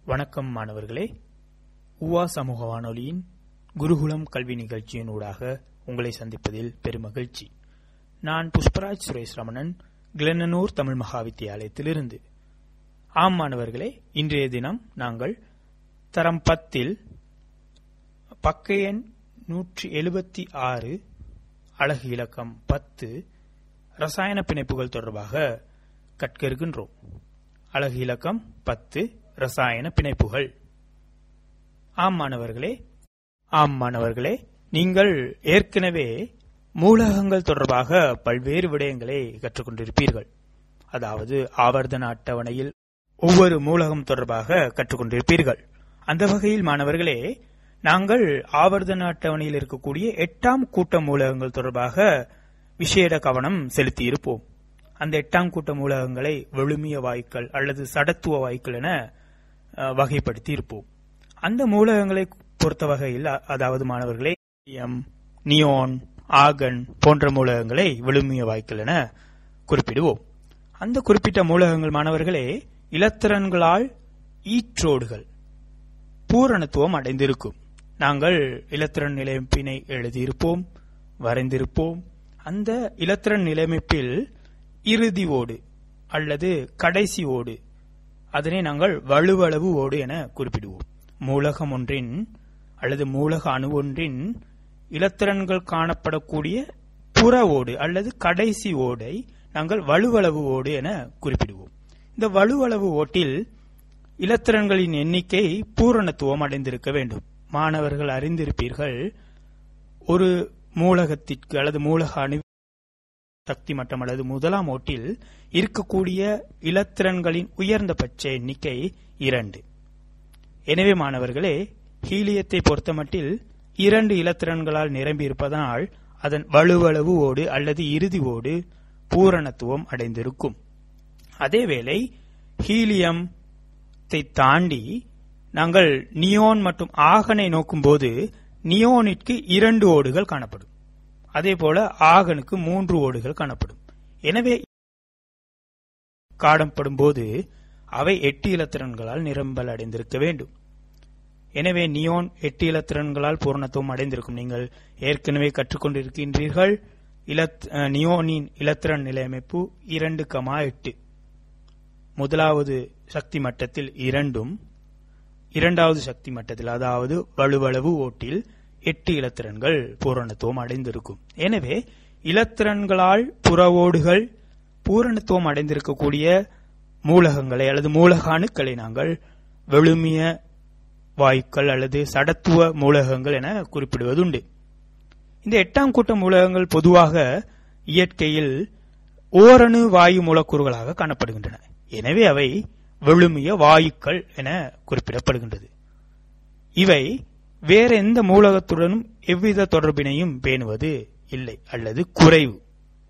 வணக்கம் மாணவர்களே உவா சமூக வானொலியின் குருகுலம் கல்வி நிகழ்ச்சியின் ஊடாக உங்களை சந்திப்பதில் பெருமகிழ்ச்சி நான் புஷ்பராஜ் சுரேஷ் ரமணன் கிளென்னனூர் தமிழ் மகா வித்தியாலயத்திலிருந்து ஆம் மாணவர்களே இன்றைய தினம் நாங்கள் தரம் பத்தில் பக்க எண் நூற்றி எழுபத்தி ஆறு அழகு இலக்கம் பத்து ரசாயன பிணைப்புகள் தொடர்பாக கற்க இருக்கின்றோம் அழகு இலக்கம் பத்து ரசாயன பிணைப்புகள் ஆம் மாணவர்களே ஆம் மாணவர்களே நீங்கள் ஏற்கனவே மூலகங்கள் தொடர்பாக பல்வேறு விடயங்களை கற்றுக்கொண்டிருப்பீர்கள் அதாவது ஆவர்த்தன அட்டவணையில் ஒவ்வொரு மூலகம் தொடர்பாக கற்றுக்கொண்டிருப்பீர்கள் அந்த வகையில் மாணவர்களே நாங்கள் ஆவர்த்தன அட்டவணையில் இருக்கக்கூடிய எட்டாம் கூட்ட மூலகங்கள் தொடர்பாக விசேட கவனம் செலுத்தியிருப்போம் அந்த எட்டாம் கூட்ட மூலகங்களை வெளுமிய வாயுக்கள் அல்லது சடத்துவ வாயுக்கள் என அஹ், வகைப்படுத்தி இருப்போம் அந்த மூலகங்களை பொறுத்த வகையில் அ- அதாவது மாணவர்களே எம் நியோன் ஆகன் போன்ற மூலகங்களை விழுமிய வாயுக்கள் என குறிப்பிடுவோம் அந்த குறிப்பிட்ட மூலகங்கள் மாணவர்களே இலத்திரன்களால் ஈற்றோடுகள் பூரணத்துவம் அடைந்திருக்கும் நாங்கள் இலத்திரன் நிலைமைப்பினை எழுதியிருப்போம் வரைந்திருப்போம் அந்த இலத்திரன் நிலைமைப்பில் இறுதி ஓடு அல்லது கடைசி ஓடு அதனை நாங்கள் வலுவளவு ஓடு என குறிப்பிடுவோம் மூலகம் ஒன்றின் அல்லது மூலக அணு ஒன்றின் இலத்திரன்கள் காணப்படக்கூடிய புற ஓடு அல்லது கடைசி ஓடை நாங்கள் வலுவளவு ஓடு என குறிப்பிடுவோம் இந்த வலுவளவு ஓட்டில் இலத்திரன்களின் எண்ணிக்கை பூரணத்துவம் அடைந்திருக்க வேண்டும் மாணவர்கள் அறிந்திருப்பீர்கள் ஒரு மூலகத்திற்கு அல்லது மூலக அணு சக்தி மட்டம் அல்லது முதலாம் ஓட்டில் இருக்கக்கூடிய இலத்திரன்களின் உயர்ந்தபட்ச எண்ணிக்கை இரண்டு எனவே மாணவர்களே ஹீலியத்தை பொறுத்தமட்டில் இரண்டு இலத்திரன்களால் நிரம்பியிருப்பதனால் அதன் வலுவளவு ஓடு அல்லது இறுதி ஓடு பூரணத்துவம் அடைந்திருக்கும் அதேவேளை ஹீலியத்தை தாண்டி நாங்கள் நியோன் மற்றும் ஆகனை நோக்கும்போது நியோனிற்கு இரண்டு ஓடுகள் காணப்படும் அதேபோல ஆகனுக்கு மூன்று ஓடுகள் காணப்படும் எனவே காணப்படும் போது அவை எட்டு இலத்திரன்களால் நிரம்பல் அடைந்திருக்க வேண்டும் எனவே நியோன் எட்டு இலத்திரன்களால் பூரணத்துவம் அடைந்திருக்கும் நீங்கள் ஏற்கனவே கற்றுக்கொண்டிருக்கின்றீர்கள் இலத் அஹ், நியோனின் இலத்திரன் நிலையமைப்பு இரண்டு கமா எட்டு முதலாவது சக்தி மட்டத்தில் இரண்டும் இரண்டாவது சக்தி மட்டத்தில் அதாவது வலுவளவு ஓட்டில் எட்டு இலத்திரன்கள் பூரணத்துவம் அடைந்திருக்கும் எனவே இலத்திரன்களால் புறவோடுகள் பூரணத்துவம் அடைந்திருக்கக்கூடிய மூலகங்களை அல்லது மூலக அணுக்களை நாங்கள் வெளுமிய வாயுக்கள் அல்லது சடத்துவ மூலகங்கள் என குறிப்பிடுவதுண்டு இந்த எட்டாம் கூட்ட மூலகங்கள் பொதுவாக இயற்கையில் ஓரணு வாயு மூலக்கூறுகளாக காணப்படுகின்றன எனவே அவை வெளுமிய வாயுக்கள் என குறிப்பிடப்படுகின்றது இவை வேற எந்த மூலகத்துடனும் எவ்வித தொடர்பினையும் பேணுவது இல்லை அல்லது குறைவு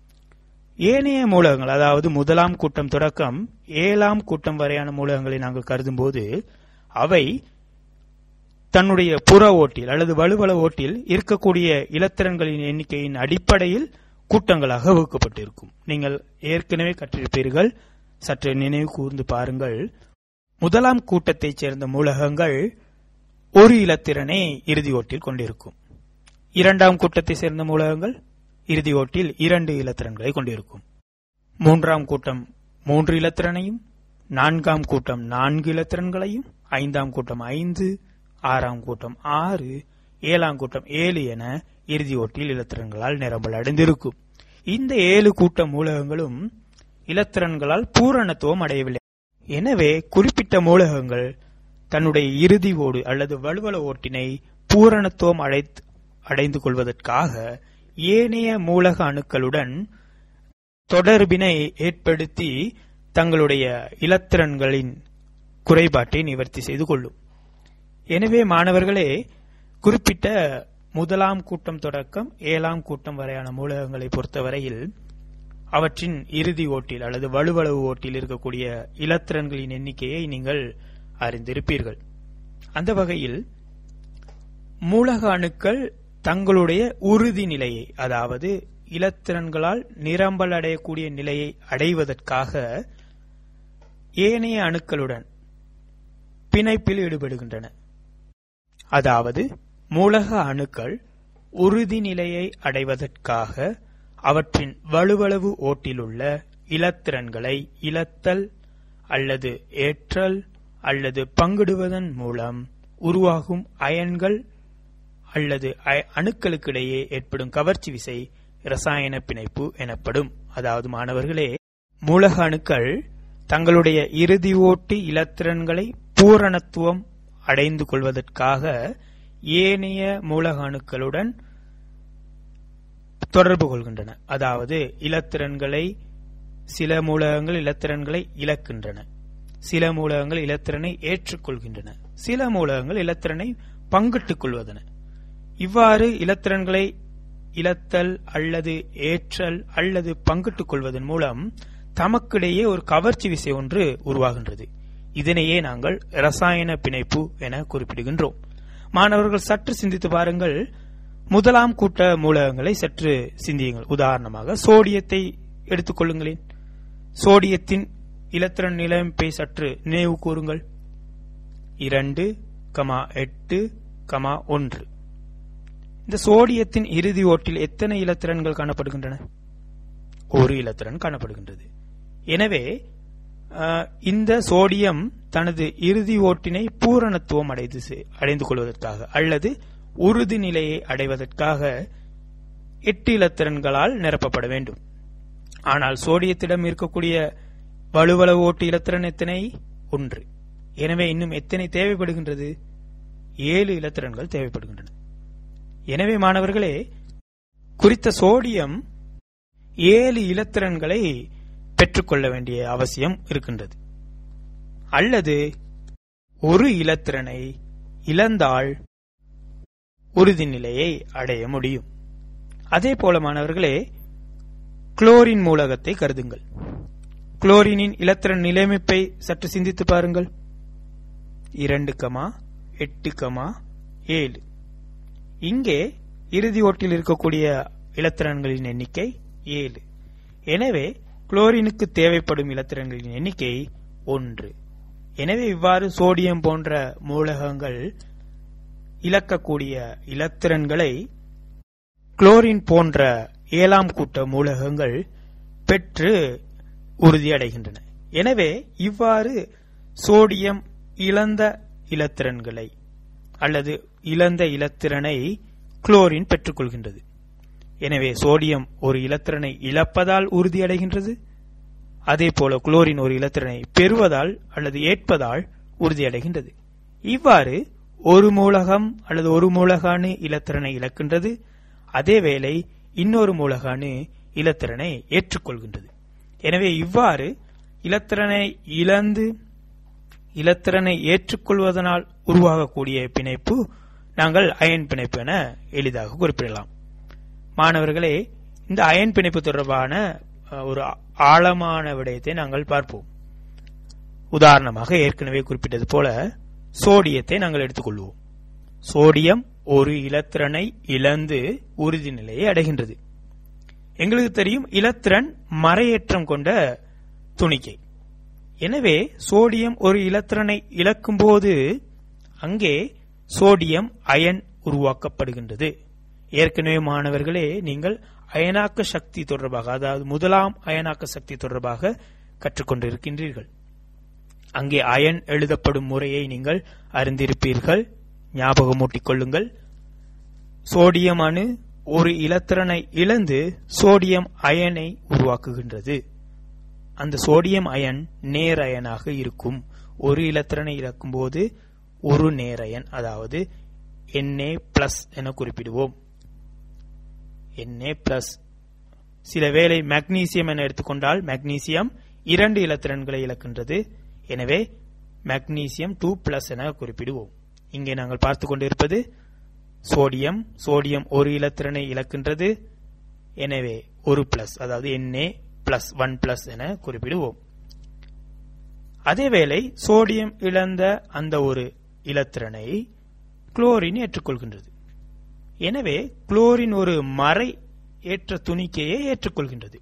ஏனைய மூலகங்கள் அதாவது முதலாம் கூட்டம் தொடக்கம் ஏழாம் கூட்டம் வரையான மூலகங்களை நாங்கள் கருதும்போது அவை தன்னுடைய புற ஓட்டில் அல்லது வலுவள ஓட்டில் இருக்கக்கூடிய இலத்திரன்களின் எண்ணிக்கையின் அடிப்படையில் கூட்டங்களாக வகுக்கப்பட்டிருக்கும் நீங்கள் ஏற்கனவே கற்றிருப்பீர்கள் சற்று நினைவு கூர்ந்து பாருங்கள் முதலாம் கூட்டத்தைச் சேர்ந்த மூலகங்கள் ஒரு இலத்திரனை இறுதி ஓட்டில் கொண்டிருக்கும் இரண்டாம் கூட்டத்தை சேர்ந்த மூலகங்கள் இறுதி ஓட்டில் இரண்டு இலத்திரன்களை கொண்டிருக்கும் மூன்றாம் கூட்டம் மூன்று இலத்திரனையும் நான்காம் கூட்டம் நான்கு இலத்திரன்களையும் ஐந்தாம் கூட்டம் ஐந்து ஆறாம் கூட்டம் ஆறு ஏழாம் கூட்டம் ஏழு என இறுதி ஓட்டில் இலத்திரன்களால் நிரம்பல் அடைந்திருக்கும் இந்த ஏழு கூட்ட மூலகங்களும் இலத்திரன்களால் பூரணத்துவம் அடையவில்லை எனவே குறிப்பிட்ட மூலகங்கள் தன்னுடைய இறுதி ஓடு அல்லது வலுவள ஓட்டினை பூரணத்துவம் அடைத்- அடைந்து கொள்வதற்காக ஏனைய மூலக அணுக்களுடன் தொடர்பினை ஏற்படுத்தி தங்களுடைய இலத்திரன்களின் குறைபாட்டை நிவர்த்தி செய்து கொள்ளும் எனவே மாணவர்களே குறிப்பிட்ட முதலாம் கூட்டம் தொடக்கம் ஏழாம் கூட்டம் வரையான மூலகங்களை பொறுத்தவரையில் அவற்றின் இறுதி ஓட்டில் அல்லது வலுவளவு ஓட்டில் இருக்கக்கூடிய இலத்திரன்களின் எண்ணிக்கையை நீங்கள் அறிந்திருப்பீர்கள் அந்த வகையில் மூலக அணுக்கள் தங்களுடைய உறுதி நிலையை அதாவது இலத்திரன்களால் நிரம்பல் அடையக்கூடிய நிலையை அடைவதற்காக ஏனைய அணுக்களுடன் பிணைப்பில் ஈடுபடுகின்றன அதாவது மூலக அணுக்கள் உறுதி நிலையை அடைவதற்காக அவற்றின் வலுவளவு ஓட்டிலுள்ள இலத்திரன்களை இழத்தல் அல்லது ஏற்றல் அல்லது பங்கிடுவதன் மூலம் உருவாகும் அயன்கள் அல்லது அய- அணுக்களுக்கிடையே ஏற்படும் கவர்ச்சி விசை இரசாயன பிணைப்பு எனப்படும் அதாவது மாணவர்களே மூலக அணுக்கள் தங்களுடைய இறுதி ஓட்டி இலத்திரன்களை பூரணத்துவம் அடைந்து கொள்வதற்காக ஏனைய மூலக அணுக்களுடன் தொடர்பு கொள்கின்றன அதாவது இலத்திரன்களை சில மூலகங்கள் இலத்திரன்களை இழக்கின்றன சில மூலகங்கள் இலத்திரனை ஏற்றுக்கொள்கின்றன சில மூலகங்கள் இலத்திரனை பங்கிட்டுக் கொள்வதன இவ்வாறு இலத்திரன்களை இழத்தல் அல்லது ஏற்றல் அல்லது பங்கிட்டுக் கொள்வதன் மூலம் தமக்கிடையே ஒரு கவர்ச்சி விசை ஒன்று உருவாகின்றது இதனையே நாங்கள் ரசாயன பிணைப்பு என குறிப்பிடுகின்றோம் மாணவர்கள் சற்று சிந்தித்து பாருங்கள் முதலாம் கூட்ட மூலகங்களை சற்று சிந்தியுங்கள் உதாரணமாக சோடியத்தை எடுத்துக் கொள்ளுங்களேன் சோடியத்தின் இலத்திரன் நிலைமைப்பை சற்று நினைவு கூறுங்கள் இரண்டு கமா எட்டு கமா ஒன்று இந்த சோடியத்தின் இறுதி ஓட்டில் எத்தனை இலத்திரன்கள் காணப்படுகின்றன ஒரு இலத்திரன் காணப்படுகின்றது எனவே அஹ், இந்த சோடியம் தனது இறுதி ஓட்டினை பூரணத்துவம் அடைந்து செ- அடைந்து கொள்வதற்காக அல்லது உறுதி நிலையை அடைவதற்காக எட்டு இலத்திரன்களால் நிரப்பப்பட வேண்டும் ஆனால் சோடியத்திடம் இருக்கக்கூடிய வலுவளவு ஓட்டு இலத்திரன் எத்தனை ஒன்று எனவே இன்னும் எத்தனை தேவைப்படுகின்றது ஏழு இலத்திரன்கள் தேவைப்படுகின்றன எனவே மாணவர்களே குறித்த சோடியம் ஏழு இலத்திரன்களை பெற்றுக்கொள்ள வேண்டிய அவசியம் இருக்கின்றது அல்லது ஒரு இலத்திரனை இழந்தால் உறுதி நிலையை அடைய முடியும் அதே போல மாணவர்களே குளோரின் மூலகத்தை கருதுங்கள் குளோரினின் இலத்திரன் நிலைமைப்பை சற்று சிந்தித்து பாருங்கள் இரண்டு கமா எட்டு கமா ஏழு இங்கே இறுதி ஓட்டில் இருக்கக்கூடிய இலத்திரன்களின் எண்ணிக்கை ஏழு எனவே குளோரினுக்கு தேவைப்படும் இலத்திரன்களின் எண்ணிக்கை ஒன்று எனவே இவ்வாறு சோடியம் போன்ற மூலகங்கள் இழக்கக்கூடிய இலத்திரன்களை குளோரின் போன்ற ஏழாம் கூட்ட மூலகங்கள் பெற்று உறுதியடைகின்றன எனவே இவ்வாறு சோடியம் இழந்த இலத்திரன்களை அல்லது இழந்த இலத்திரனை குளோரின் பெற்றுக்கொள்கின்றது எனவே சோடியம் ஒரு இலத்திரனை இழப்பதால் உறுதியடைகின்றது அதே போல குளோரின் ஒரு இலத்திரனை பெறுவதால் அல்லது ஏற்பதால் உறுதியடைகின்றது இவ்வாறு ஒரு மூலகம் அல்லது ஒரு மூலகானு இலத்திரனை இழக்கின்றது அதேவேளை இன்னொரு மூலகானு இலத்திரனை ஏற்றுக்கொள்கின்றது எனவே இவ்வாறு இலத்திரனை இழந்து இலத்திரனை ஏற்றுக்கொள்வதனால் உருவாகக்கூடிய பிணைப்பு நாங்கள் அயன் பிணைப்பு என எளிதாக குறிப்பிடலாம் மாணவர்களே இந்த அயன் பிணைப்பு தொடர்பான அஹ், ஒரு ஆழமான விடயத்தை நாங்கள் பார்ப்போம் உதாரணமாக ஏற்கனவே குறிப்பிட்டது போல சோடியத்தை நாங்கள் எடுத்துக்கொள்வோம் சோடியம் ஒரு இலத்திரனை இழந்து உறுதி நிலையை அடைகின்றது எங்களுக்கு தெரியும் இலத்திரன் மறையேற்றம் கொண்ட துணிக்கை எனவே சோடியம் ஒரு இலத்திரனை இழக்கும்போது அங்கே சோடியம் அயன் உருவாக்கப்படுகின்றது ஏற்கனவே மாணவர்களே நீங்கள் அயனாக்க சக்தி தொடர்பாக அதாவது முதலாம் அயனாக்க சக்தி தொடர்பாக கற்றுக்கொண்டிருக்கின்றீர்கள் அங்கே அயன் எழுதப்படும் முறையை நீங்கள் அறிந்திருப்பீர்கள் ஞாபகமூட்டிக் கொள்ளுங்கள் சோடியம் அணு ஒரு இலத்திரனை இழந்து சோடியம் அயனை உருவாக்குகின்றது அந்த சோடியம் அயன் நேரயனாக இருக்கும் ஒரு இலத்திரனை இழக்கும்போது ஒரு நேரயன் அதாவது Na பிளஸ் என குறிப்பிடுவோம் Na பிளஸ் சில வேளை மக்னீசியம் என எடுத்துக்கொண்டால் மக்னீசியம் இரண்டு இலத்திரன்களை இழக்கின்றது எனவே மக்னீசியம் டூ பிளஸ் என குறிப்பிடுவோம் இங்கே நாங்கள் பார்த்துக் கொண்டிருப்பது சோடியம் சோடியம் ஒரு இலத்திரனை இழக்கின்றது எனவே ஒரு பிளஸ் அதாவது Na பிளஸ் ஒன் பிளஸ் என குறிப்பிடுவோம் அதேவேளை சோடியம் இழந்த அந்த ஒரு இலத்திரனை குளோரின் ஏற்றுக்கொள்கின்றது எனவே குளோரின் ஒரு மறை ஏற்ற துணிக்கையை ஏற்றுக்கொள்கின்றது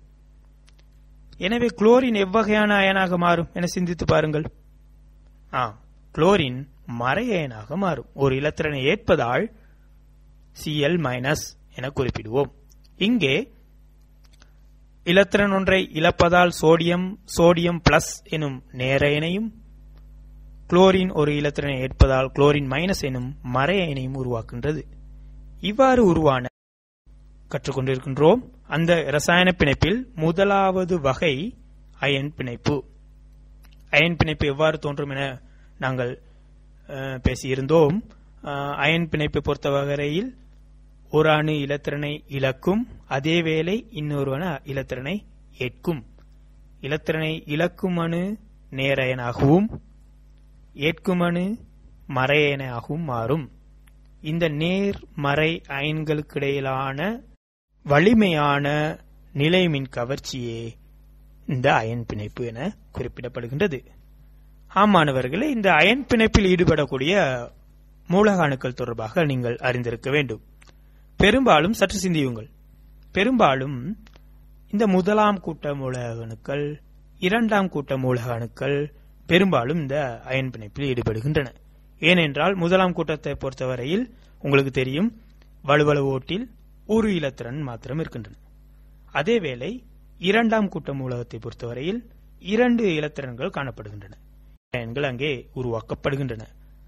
எனவே குளோரின் எவ்வகையான அயனாக மாறும் என சிந்தித்து பாருங்கள் ஆ குளோரின் மறையயனாக மாறும் ஒரு இலத்திரனை ஏற்பதால் Cl மைனஸ் என குறிப்பிடுவோம் இங்கே இலத்திரன் ஒன்றை இழப்பதால் சோடியம் சோடியம் பிளஸ் எனும் நேரையனையும் குளோரின் ஒரு இலத்திரனை ஏற்பதால் குளோரின் மைனஸ் எனும் மறையனையும் உருவாக்குகின்றது இவ்வாறு உருவான கற்றுக்கொண்டிருக்கின்றோம் அந்த ரசாயன பிணைப்பில் முதலாவது வகை அயன் பிணைப்பு அயன் பிணைப்பு எவ்வாறு தோன்றும் என நாங்கள் அஹ், பேசியிருந்தோம் அஹ், அயன் பிணைப்பை பொறுத்தவரையில் ஒரு அணு இலத்திரனை இழக்கும் அதே வேளை இன்னொரு அணு இலத்திரனை ஏற்கும் இலத்திரனை இழக்கும் அணு நேரயனாகவும் ஏற்கும் அணு மறையனாகவும் மாறும் இந்த நேர் மறை அயன்களுக்கிடையிலான வலிமையான நிலைமின் கவர்ச்சியே இந்த அயன் பிணைப்பு என குறிப்பிடப்படுகின்றது ஆமாணவர்களே இந்த அயன் பிணைப்பில் ஈடுபடக்கூடிய மூலக அணுக்கள் தொடர்பாக நீங்கள் அறிந்திருக்க வேண்டும் பெரும்பாலும் சற்று சிந்தியுங்கள் பெரும்பாலும் இந்த முதலாம் கூட்ட மூலக அணுக்கள் இரண்டாம் கூட்ட மூலக அணுக்கள் பெரும்பாலும் இந்த அயன் பிணைப்பில் ஈடுபடுகின்றன ஏனென்றால் முதலாம் கூட்டத்தை பொறுத்தவரையில் உங்களுக்கு தெரியும் வலுவளவு ஓட்டில் ஒரு இலத்திரன் மாத்திரம் இருக்கின்றன அதேவேளை இரண்டாம் கூட்ட மூலகத்தை பொறுத்தவரையில் இரண்டு இலத்திரன்கள் காணப்படுகின்றன அயன்கள் அங்கே உருவாக்கப்படுகின்றன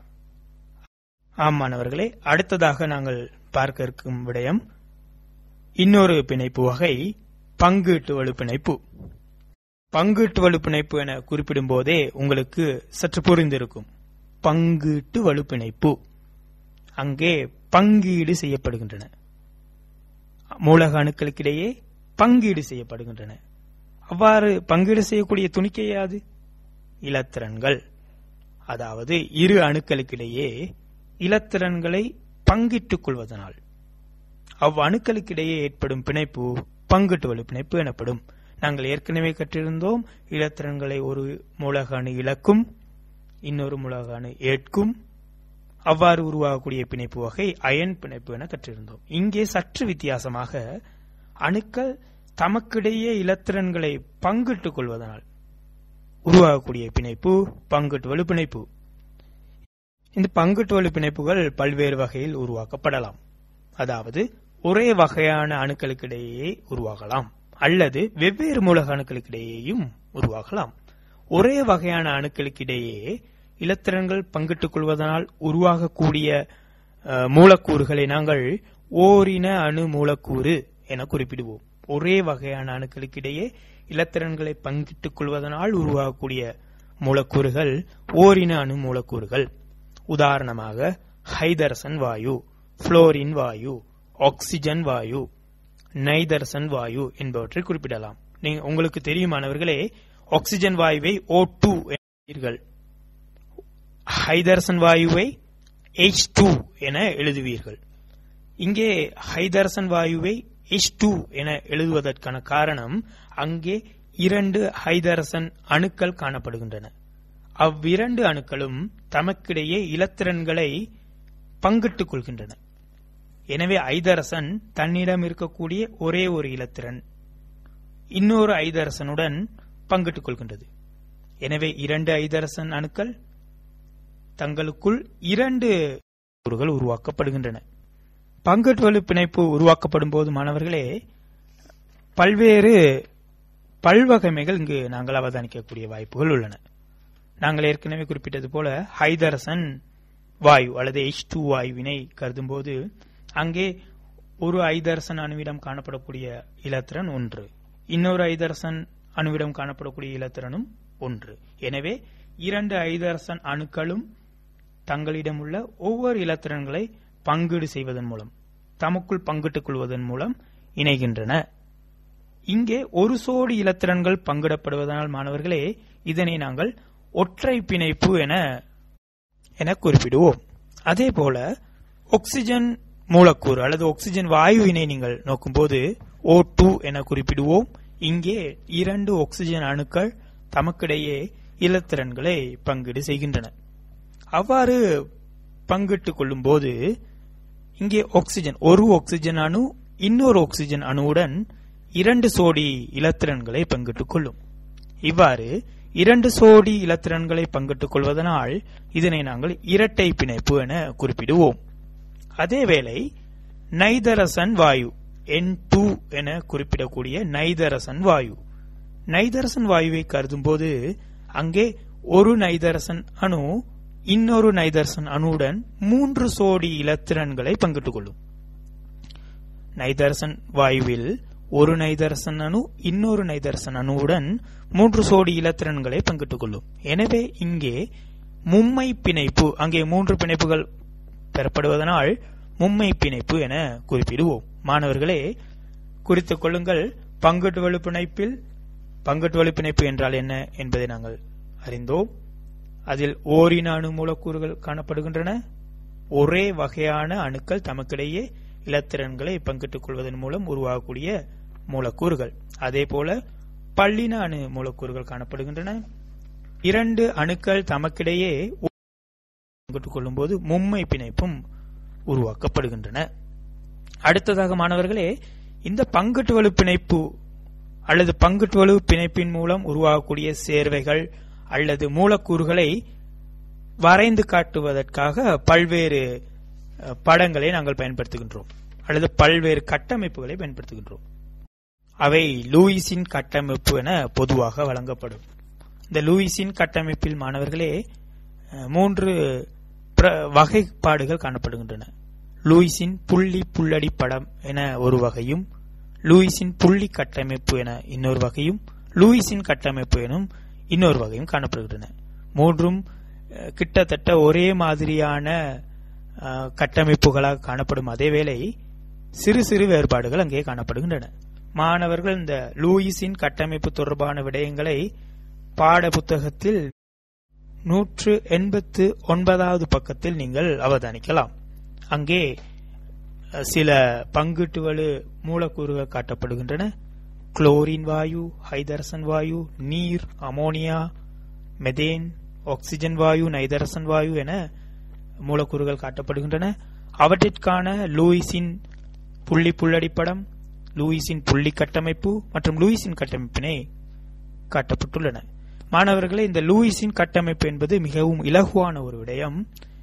ஆம் மாணவர்களே அடுத்ததாக நாங்கள் பார்க்க இருக்கும் விடயம் இன்னொரு பிணைப்பு வகை பங்கீட்டு வலு பிணைப்பு பங்கீட்டு வலு பிணைப்பு என குறிப்பிடும் போதே உங்களுக்கு சற்று புரிந்திருக்கும் பங்கீட்டு வலு பிணைப்பு அங்கே பங்கீடு செய்யப்படுகின்றன மூலக அணுக்களுக்கிடையே பங்கீடு செய்யப்படுகின்றன அவ்வாறு பங்கீடு செய்யக்கூடிய துணிக்கை யாது இலத்திரன்கள் அதாவது இரு அணுக்களுக்கிடையே இலத்திரன்களை பங்கிட்டுக் கொள்வதனால் அவ் அணுக்களுக்கிடையே ஏற்படும் பிணைப்பு பங்கிட்டு வலு பிணைப்பு எனப்படும் நாங்கள் ஏற்கனவே கற்றிருந்தோம் இலத்திரன்களை ஒரு மூலக அணு இழக்கும் இன்னொரு மூலக அணு ஏற்கும் அவ்வாறு உருவாகக்கூடிய பிணைப்பு வகை அயன் பிணைப்பு என கற்றிருந்தோம் இங்கே சற்று வித்தியாசமாக அணுக்கள் தமக்கிடையே இலத்திரன்களை பங்கிட்டுக் கொள்வதனால் உருவாகக்கூடிய பிணைப்பு பங்கிட்டு வலு பிணைப்பு இந்த பங்கிட்டு வலு பிணைப்புகள் பல்வேறு வகையில் உருவாக்கப்படலாம் அதாவது ஒரே வகையான அணுக்களுக்கிடையே உருவாகலாம் அல்லது வெவ்வேறு மூலக அணுக்களுக்கிடையேயும் உருவாகலாம் ஒரே வகையான அணுக்களுக்கிடையே இலத்திரன்கள் பங்கிட்டுக் கொள்வதனால் உருவாகக்கூடிய அஹ், மூலக்கூறுகளை நாங்கள் ஓரின அணு மூலக்கூறு என குறிப்பிடுவோம் ஒரே வகையான அணுக்களுக்கிடையே இலத்திரன்களை பங்கிட்டுக் கொள்வதனால் உருவாகக்கூடிய மூலக்கூறுகள் ஓரின அணு மூலக்கூறுகள் உதாரணமாக ஹைதரசன் வாயு புளோரின் வாயு ஆக்சிஜன் வாயு நைதரசன் வாயு என்பவற்றை குறிப்பிடலாம் நீங்க உங்களுக்கு தெரியுமானவர்களே ஆக்சிஜன் வாயுவை ஓ டூ என்பீர்கள் ஹைதரசன் வாயுவை எச் டூ என எழுதுவீர்கள் இங்கே ஹைதரசன் வாயுவை எச் டூ என எழுதுவதற்கான காரணம் அங்கே இரண்டு ஹைதரசன் அணுக்கள் காணப்படுகின்றன அவ்விரண்டு அணுக்களும் தமக்கிடையே இலத்திரன்களை பங்கிட்டுக் கொள்கின்றன எனவே ஐதரசன் தன்னிடம் இருக்கக்கூடிய ஒரே ஒரு இலத்திரன் இன்னொரு ஐதரசனுடன் பங்கிட்டுக் கொள்கின்றது எனவே இரண்டு ஐதரசன் அணுக்கள் தங்களுக்குள் இரண்டு கூறுகள் உருவாக்கப்படுகின்றன பங்கீட்டு வலு பிணைப்பு உருவாக்கப்படும் போது மாணவர்களே பல்வேறு பல்வகைமைகள் இங்கு நாங்கள் அவதானிக்கக்கூடிய வாய்ப்புகள் உள்ளன நாங்கள் ஏற்கனவே குறிப்பிட்டது போல ஹைதரசன் வாயு அல்லது எச் டூ வாயுவினை கருதும்போது அங்கே ஒரு ஐதரசன் அணுவிடம் காணப்படக்கூடிய இலத்திரன் ஒன்று இன்னொரு ஐதரசன் அணுவிடம் காணப்படக்கூடிய இலத்திரனும் ஒன்று எனவே இரண்டு ஐதரசன் அணுக்களும் தங்களிடம் உள்ள ஒவ்வொரு இலத்திரன்களை பங்கீடு செய்வதன் மூலம் தமக்குள் பங்கிட்டுக் கொள்வதன் மூலம் இணைகின்றன இங்கே ஒரு சோடி இலத்திரன்கள் பங்கிடப்படுவதனால் மாணவர்களே இதனை நாங்கள் ஒற்றை பிணைப்பு என என குறிப்பிடுவோம் அதே போல ஆக்சிஜன் மூலக்கூறு அல்லது ஆக்சிஜன் வாயுவினை நீங்கள் நோக்கும்போது ஓ டூ என குறிப்பிடுவோம் இங்கே இரண்டு ஆக்சிஜன் அணுக்கள் தமக்கிடையே இலத்திரன்களை பங்கீடு செய்கின்றன அவ்வாறு பங்கிட்டுக் கொள்ளும் போது இங்கே ஆக்சிஜன் ஒரு ஆக்சிஜன் அணு இன்னொரு ஆக்சிஜன் அணுவுடன் இரண்டு சோடி இலத்திரன்களை பங்கிட்டுக் கொள்ளும் இவ்வாறு இரண்டு சோடி இலத்திரன்களை பங்கிட்டுக் கொள்வதனால் இதனை நாங்கள் இரட்டை பிணைப்பு என குறிப்பிடுவோம் அதேவேளை நைதரசன் வாயு என் டூ என குறிப்பிடக்கூடிய நைதரசன் வாயு நைதரசன் வாயுவை கருதும்போது அங்கே ஒரு நைதரசன் அணு இன்னொரு நைதரசன் அணுவுடன் மூன்று சோடி இலத்திரன்களை பங்கிட்டுக் கொள்ளும் நைதரசன் வாயுவில் ஒரு நைதரசன் அணு இன்னொரு நைதரசன் அணுவுடன் மூன்று சோடி இலத்திரன்களை பங்கிட்டுக் கொள்ளும் எனவே இங்கே மும்மை பிணைப்பு அங்கே மூன்று பிணைப்புகள் பெறப்படுவதனால் மும்மை பிணைப்பு என குறிப்பிடுவோம் மாணவர்களே குறித்துக் கொள்ளுங்கள் பங்கட்டு வலு பிணைப்பில் பங்கட்டு வலு பிணைப்பு என்றால் என்ன என்பதை நாங்கள் அறிந்தோம் அதில் ஓரின அணு மூலக்கூறுகள் காணப்படுகின்றன ஒரே வகையான அணுக்கள் தமக்கிடையே இலத்திரன்களை பங்கிட்டுக் கொள்வதன் மூலம் உருவாகக்கூடிய மூலக்கூறுகள் அதே போல பல்லின அணு மூலக்கூறுகள் காணப்படுகின்றன இரண்டு அணுக்கள் தமக்கிடையே பங்கிட்டுக் கொள்ளும் போது மும்மை பிணைப்பும் உருவாக்கப்படுகின்றன அடுத்ததாக மாணவர்களே இந்த பங்கட்டு வலு பிணைப்பு அல்லது பங்கட்டு வலு பிணைப்பின் மூலம் உருவாகக்கூடிய சேர்வைகள் அல்லது மூலக்கூறுகளை வரைந்து காட்டுவதற்காக பல்வேறு படங்களை நாங்கள் பயன்படுத்துகின்றோம் அல்லது பல்வேறு கட்டமைப்புகளை பயன்படுத்துகின்றோம் அவை லூயிஸின் கட்டமைப்பு என பொதுவாக வழங்கப்படும் இந்த லூயிஸின் கட்டமைப்பில் மாணவர்களே மூன்று வகைப்பாடுகள் காணப்படுகின்றன லூயிஸின் புள்ளி புள்ளடி படம் என ஒரு வகையும் லூயிஸின் புள்ளி கட்டமைப்பு என இன்னொரு வகையும் லூயிஸின் கட்டமைப்பு எனும் இன்னொரு வகையும் காணப்படுகின்றன மூன்றும் கிட்டத்தட்ட ஒரே மாதிரியான கட்டமைப்புகளாக காணப்படும் அதேவேளை சிறு சிறு வேறுபாடுகள் அங்கே காணப்படுகின்றன மாணவர்கள் இந்த லூயிஸின் கட்டமைப்பு தொடர்பான விடயங்களை பாட புத்தகத்தில் நூற்று எண்பத்து ஒன்பதாவது பக்கத்தில் நீங்கள் அவதானிக்கலாம் அங்கே சில பங்குட்டுவலு மூலக்கூறுகள் காட்டப்படுகின்றன குளோரின் வாயு ஹைதரசன் வாயு நீர் அமோனியா மெதேன் ஆக்சிஜன் வாயு நைதரசன் வாயு என மூலக்கூறுகள் காட்டப்படுகின்றன அவற்றிற்கான லூயிஸின் புள்ளி புள்ளடிப்படம் லூயிஸின் புள்ளி கட்டமைப்பு மற்றும் லூயிஸின் கட்டமைப்பினை காட்டப்பட்டுள்ளன மாணவர்களே இந்த லூயிஸின் கட்டமைப்பு என்பது மிகவும் இலகுவான ஒரு விடயம்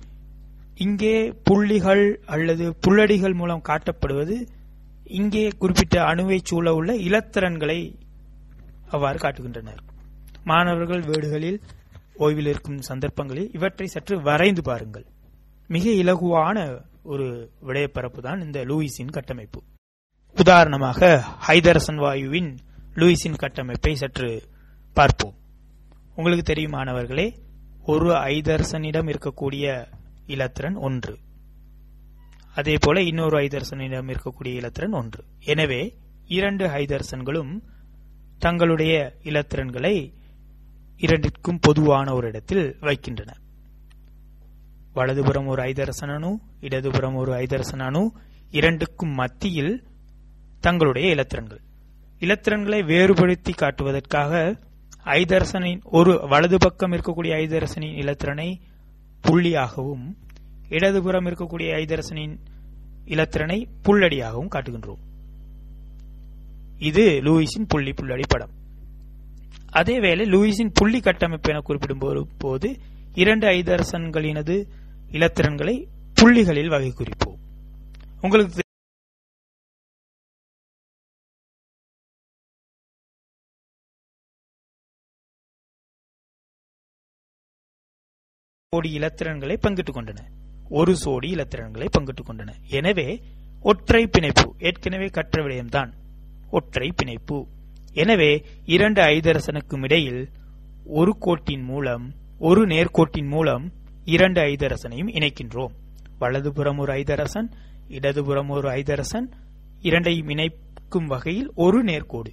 இங்கே புள்ளிகள் அல்லது புள்ளடிகள் மூலம் காட்டப்படுவது இங்கே குறிப்பிட்ட அணுவை சூழ உள்ள இலத்திரன்களை அவ்வாறு காட்டுகின்றனர் மாணவர்கள் வீடுகளில் ஓய்வில் இருக்கும் சந்தர்ப்பங்களில் இவற்றை சற்று வரைந்து பாருங்கள் மிக இலகுவான ஒரு விடயப்பரப்பு தான் இந்த லூயிஸின் கட்டமைப்பு உதாரணமாக ஹைதரசன் வாயுவின் லூயிஸின் கட்டமைப்பை சற்று பார்ப்போம் உங்களுக்கு தெரியும் மாணவர்களே ஒரு ஐதரசனிடம் இருக்கக்கூடிய இலத்திரன் ஒன்று அதே போல இன்னொரு ஐதரசனிடம் இருக்கக்கூடிய இலத்திரன் ஒன்று எனவே இரண்டு ஐதரசன்களும் தங்களுடைய இலத்திரன்களை இரண்டிற்கும் பொதுவான ஒரு இடத்தில் வைக்கின்றன வலதுபுறம் ஒரு ஐதரசன் அணு இடதுபுறம் ஒரு ஐதரசன் அணு இரண்டுக்கும் மத்தியில் தங்களுடைய இலத்திரன்கள் இலத்திரன்களை வேறுபடுத்தி காட்டுவதற்காக ஐதரசனின் ஒரு வலது பக்கம் இருக்கக்கூடிய ஐதரசனின் இலத்திரனை புள்ளியாகவும் இடதுபுறம் இருக்கக்கூடிய ஐதரசனின் இலத்திரனை புள்ளடியாகவும் காட்டுகின்றோம் இது லூயிஸின் புள்ளி புள்ளடி படம் அதேவேளை லூயிஸின் புள்ளி கட்டமைப்பு என குறிப்பிடும் போது இரண்டு ஐதரசன்களினது இலத்திரன்களை புள்ளிகளில் வகை குறிப்போம் உங்களுக்கு சோடி இலத்திரன்களை பங்கிட்டுக் கொண்டன ஒரு சோடி இலத்திரன்களை பங்கிட்டுக் கொண்டன எனவே ஒற்றை பிணைப்பு ஏற்கனவே கற்ற விடயம்தான் ஒற்றை பிணைப்பு எனவே இரண்டு ஐதரசனுக்கும் இடையில் ஒரு கோட்டின் மூலம் ஒரு நேர்கோட்டின் மூலம் இரண்டு ஐதரசனையும் இணைக்கின்றோம் வலதுபுறம் ஒரு ஐதரசன் இடதுபுறம் ஒரு ஐதரசன் இரண்டையும் இணைக்கும் வகையில் ஒரு நேர்கோடு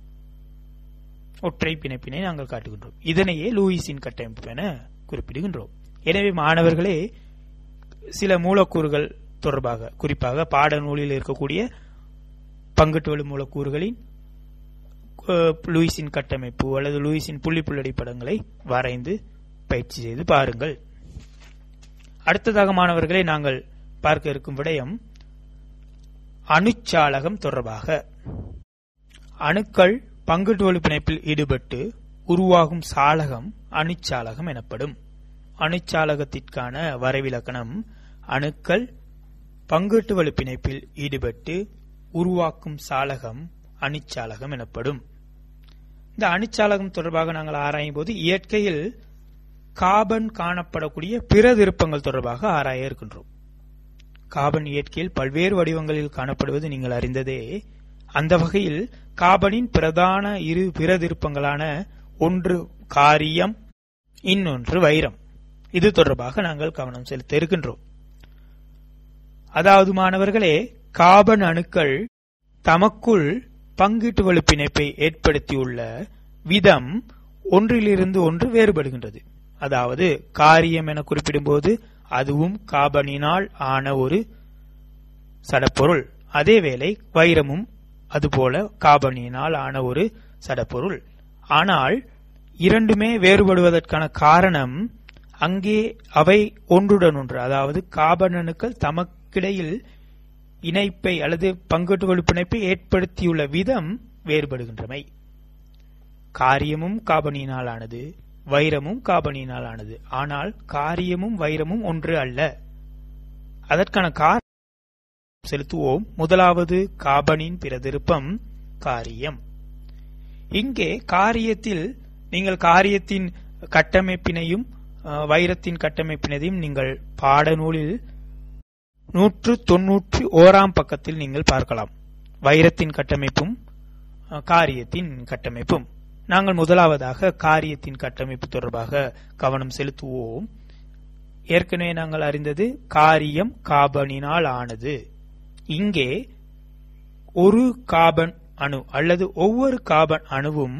ஒற்றை பிணைப்பினை நாங்கள் காட்டுகின்றோம் இதனையே லூயிஸின் கட்டமைப்பு என குறிப்பிடுகின்றோம் எனவே மாணவர்களே சில மூலக்கூறுகள் தொடர்பாக குறிப்பாக பாடநூலில் இருக்கக்கூடிய பங்குட்டுவலு மூலக்கூறுகளின் லூயிஸின் கட்டமைப்பு அல்லது லூயிஸின் புள்ளி புள்ளடி படங்களை வரைந்து பயிற்சி செய்து பாருங்கள் அடுத்ததாக மாணவர்களை நாங்கள் பார்க்க இருக்கும் விடயம் அணுச்சாலகம் தொடர்பாக அணுக்கள் பங்குட்டுவலு பிணைப்பில் ஈடுபட்டு உருவாகும் சாளகம் அணுச்சாலகம் எனப்படும் அணுச்சாலகத்திற்கான வரைவிலக்கணம் அணுக்கள் பங்கீட்டு வலு பிணைப்பில் ஈடுபட்டு உருவாக்கும் சாளகம் அணுச்சாலகம் எனப்படும் இந்த அணுச்சாலகம் தொடர்பாக நாங்கள் ஆராயும் போது இயற்கையில் காபன் காணப்படக்கூடிய பிற திருப்பங்கள் தொடர்பாக ஆராய இருக்கின்றோம் காபன் இயற்கையில் பல்வேறு வடிவங்களில் காணப்படுவது நீங்கள் அறிந்ததே அந்த வகையில் காபனின் பிரதான இரு பிற திருப்பங்களான ஒன்று காரியம் இன்னொன்று வைரம் இது தொடர்பாக நாங்கள் கவனம் செலுத்த இருக்கின்றோம் அதாவது மாணவர்களே காபன் அணுக்கள் தமக்குள் பங்கீட்டு வலு பிணைப்பை ஏற்படுத்தியுள்ள விதம் ஒன்றிலிருந்து ஒன்று வேறுபடுகின்றது அதாவது காரியம் என குறிப்பிடும்போது அதுவும் காபனினால் ஆன ஒரு சடப்பொருள் அதேவேளை வைரமும் அதுபோல காபனியினால் ஆன ஒரு சடப்பொருள் ஆனால் இரண்டுமே வேறுபடுவதற்கான காரணம் அங்கே அவை ஒன்றுடன் ஒன்று அதாவது காபன் அணுக்கள் தமக்கிடையில் இணைப்பை அல்லது பங்கீட்டு பிணைப்பை ஏற்படுத்தியுள்ள விதம் வேறுபடுகின்றமை காரியமும் காபனியினால் ஆனது வைரமும் காபனியினால் ஆனது ஆனால் காரியமும் வைரமும் ஒன்று அல்ல அதற்கான காரணம் செலுத்துவோம் முதலாவது காபனின் பிரதிருப்பம் காரியம் இங்கே காரியத்தில் நீங்கள் காரியத்தின் கட்டமைப்பினையும் வைரத்தின் கட்டமைப்பினையும் நீங்கள் பாடநூலில் நூற்று தொன்னூற்றி ஓராம் பக்கத்தில் நீங்கள் பார்க்கலாம் வைரத்தின் கட்டமைப்பும் காரியத்தின் கட்டமைப்பும் நாங்கள் முதலாவதாக காரியத்தின் கட்டமைப்பு தொடர்பாக கவனம் செலுத்துவோம் ஏற்கனவே நாங்கள் அறிந்தது காரியம் காபனினால் ஆனது இங்கே ஒரு காபன் அணு அல்லது ஒவ்வொரு காபன் அணுவும்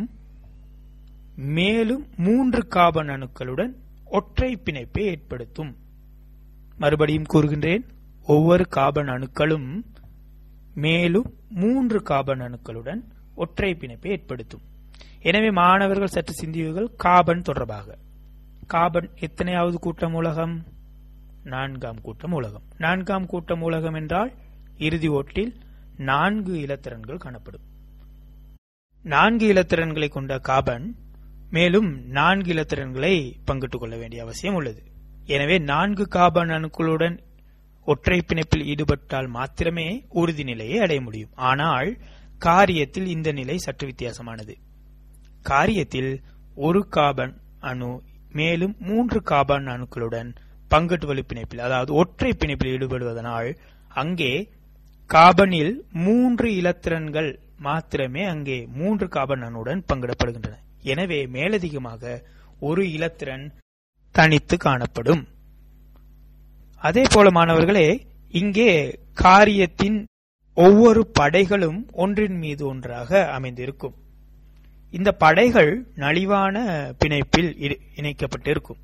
மேலும் மூன்று காபன் அணுக்களுடன் ஒற்றை பிணைப்பை ஏற்படுத்தும் மறுபடியும் கூறுகின்றேன் ஒவ்வொரு காபன் அணுக்களும் மேலும் மூன்று காபன் அணுக்களுடன் ஒற்றை பிணைப்பை ஏற்படுத்தும் எனவே மாணவர்கள் சற்று சிந்தியுங்கள் காபன் தொடர்பாக காபன் எத்தனையாவது கூட்ட மூலகம் நான்காம் கூட்ட மூலகம் நான்காம் கூட்ட மூலகம் என்றால் இறுதி ஓட்டில் நான்கு இலத்திரன்கள் காணப்படும் நான்கு இலத்திரன்களை கொண்ட காபன் மேலும் நான்கு இலத்திரன்களை பங்கிட்டுக் கொள்ள வேண்டிய அவசியம் உள்ளது எனவே நான்கு காபன் அணுக்களுடன் ஒற்றை பிணைப்பில் ஈடுபட்டால் மாத்திரமே உறுதி நிலையை அடைய முடியும் ஆனால் காரியத்தில் இந்த நிலை சற்று வித்தியாசமானது காரியத்தில் ஒரு காபன் அணு மேலும் மூன்று காபன் அணுக்களுடன் பங்கட்டு வலு பிணைப்பில் அதாவது ஒற்றை பிணைப்பில் ஈடுபடுவதனால் அங்கே காபனில் மூன்று இலத்திரன்கள் மாத்திரமே அங்கே மூன்று காபன் அணுடன் பங்கிடப்படுகின்றன எனவே மேலதிகமாக ஒரு இலத்திரன் தனித்து காணப்படும் அதே போல மாணவர்களே இங்கே காரியத்தின் ஒவ்வொரு படைகளும் ஒன்றின் மீது ஒன்றாக அமைந்திருக்கும் இந்த படைகள் நலிவான பிணைப்பில் இணைக்கப்பட்டிருக்கும்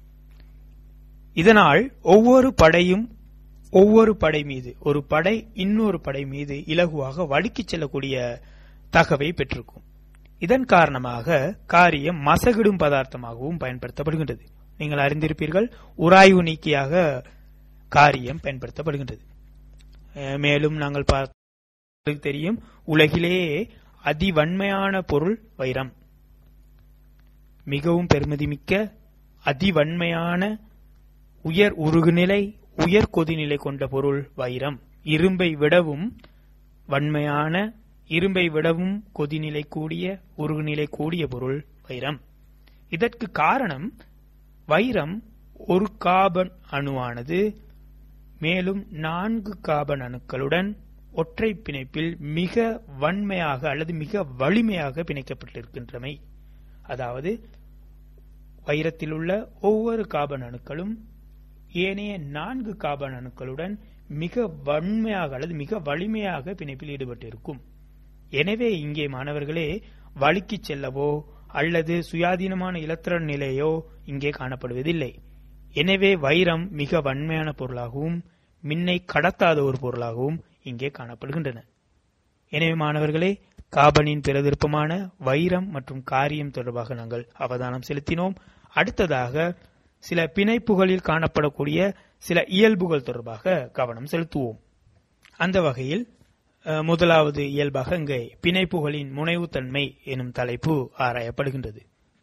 இதனால் ஒவ்வொரு படையும் ஒவ்வொரு படை மீது ஒரு படை இன்னொரு படை மீது இலகுவாக வழுக்கிச் செல்லக்கூடிய தகவை பெற்றிருக்கும் இதன் காரணமாக காரியம் மசகிடும் பதார்த்தமாகவும் பயன்படுத்தப்படுகின்றது நீங்கள் அறிந்திருப்பீர்கள் உராய்வு நீக்கியாக காரியம் பயன்படுத்தப்படுகின்றது மேலும் நாங்கள் பார்த்து தெரியும் உலகிலேயே அதிவன்மையான பொருள் வைரம் மிகவும் பெருமதிமிக்க அதிவன்மையான உயர் உருகுநிலை உயர் கொதிநிலை கொண்ட பொருள் வைரம் இரும்பை விடவும் வன்மையான இரும்பை விடவும் கொதிநிலை கூடிய உருகுநிலை கூடிய பொருள் வைரம் இதற்கு காரணம் வைரம் ஒரு காபன் அணுவானது மேலும் நான்கு காபன் அணுக்களுடன் ஒற்றை பிணைப்பில் மிக வன்மையாக அல்லது மிக வலிமையாக பிணைக்கப்பட்டிருக்கின்றமை அதாவது வைரத்தில் உள்ள ஒவ்வொரு காபன் அணுக்களும் ஏனைய நான்கு காபன் அணுக்களுடன் மிக வன்மையாக அல்லது மிக வலிமையாக பிணைப்பில் ஈடுபட்டிருக்கும் எனவே இங்கே மாணவர்களே வழுக்கிச் செல்லவோ அல்லது சுயாதீனமான இலத்திரன் நிலையோ இங்கே காணப்படுவதில்லை எனவே வைரம் மிக வன்மையான பொருளாகவும் மின்னை கடத்தாத ஒரு பொருளாகவும் இங்கே காணப்படுகின்றன எனவே மாணவர்களே காபனின் பிரதிருப்பமான வைரம் மற்றும் காரியம் தொடர்பாக நாங்கள் அவதானம் செலுத்தினோம் அடுத்ததாக சில பிணைப்புகளில் காணப்படக்கூடிய சில இயல்புகள் தொடர்பாக கவனம் செலுத்துவோம் அந்த வகையில் முதலாவது இயல்பாக இங்கே பிணைப்புகளின் முனைவுத்தன்மை எனும் தலைப்பு ஆராயப்படுகின்றது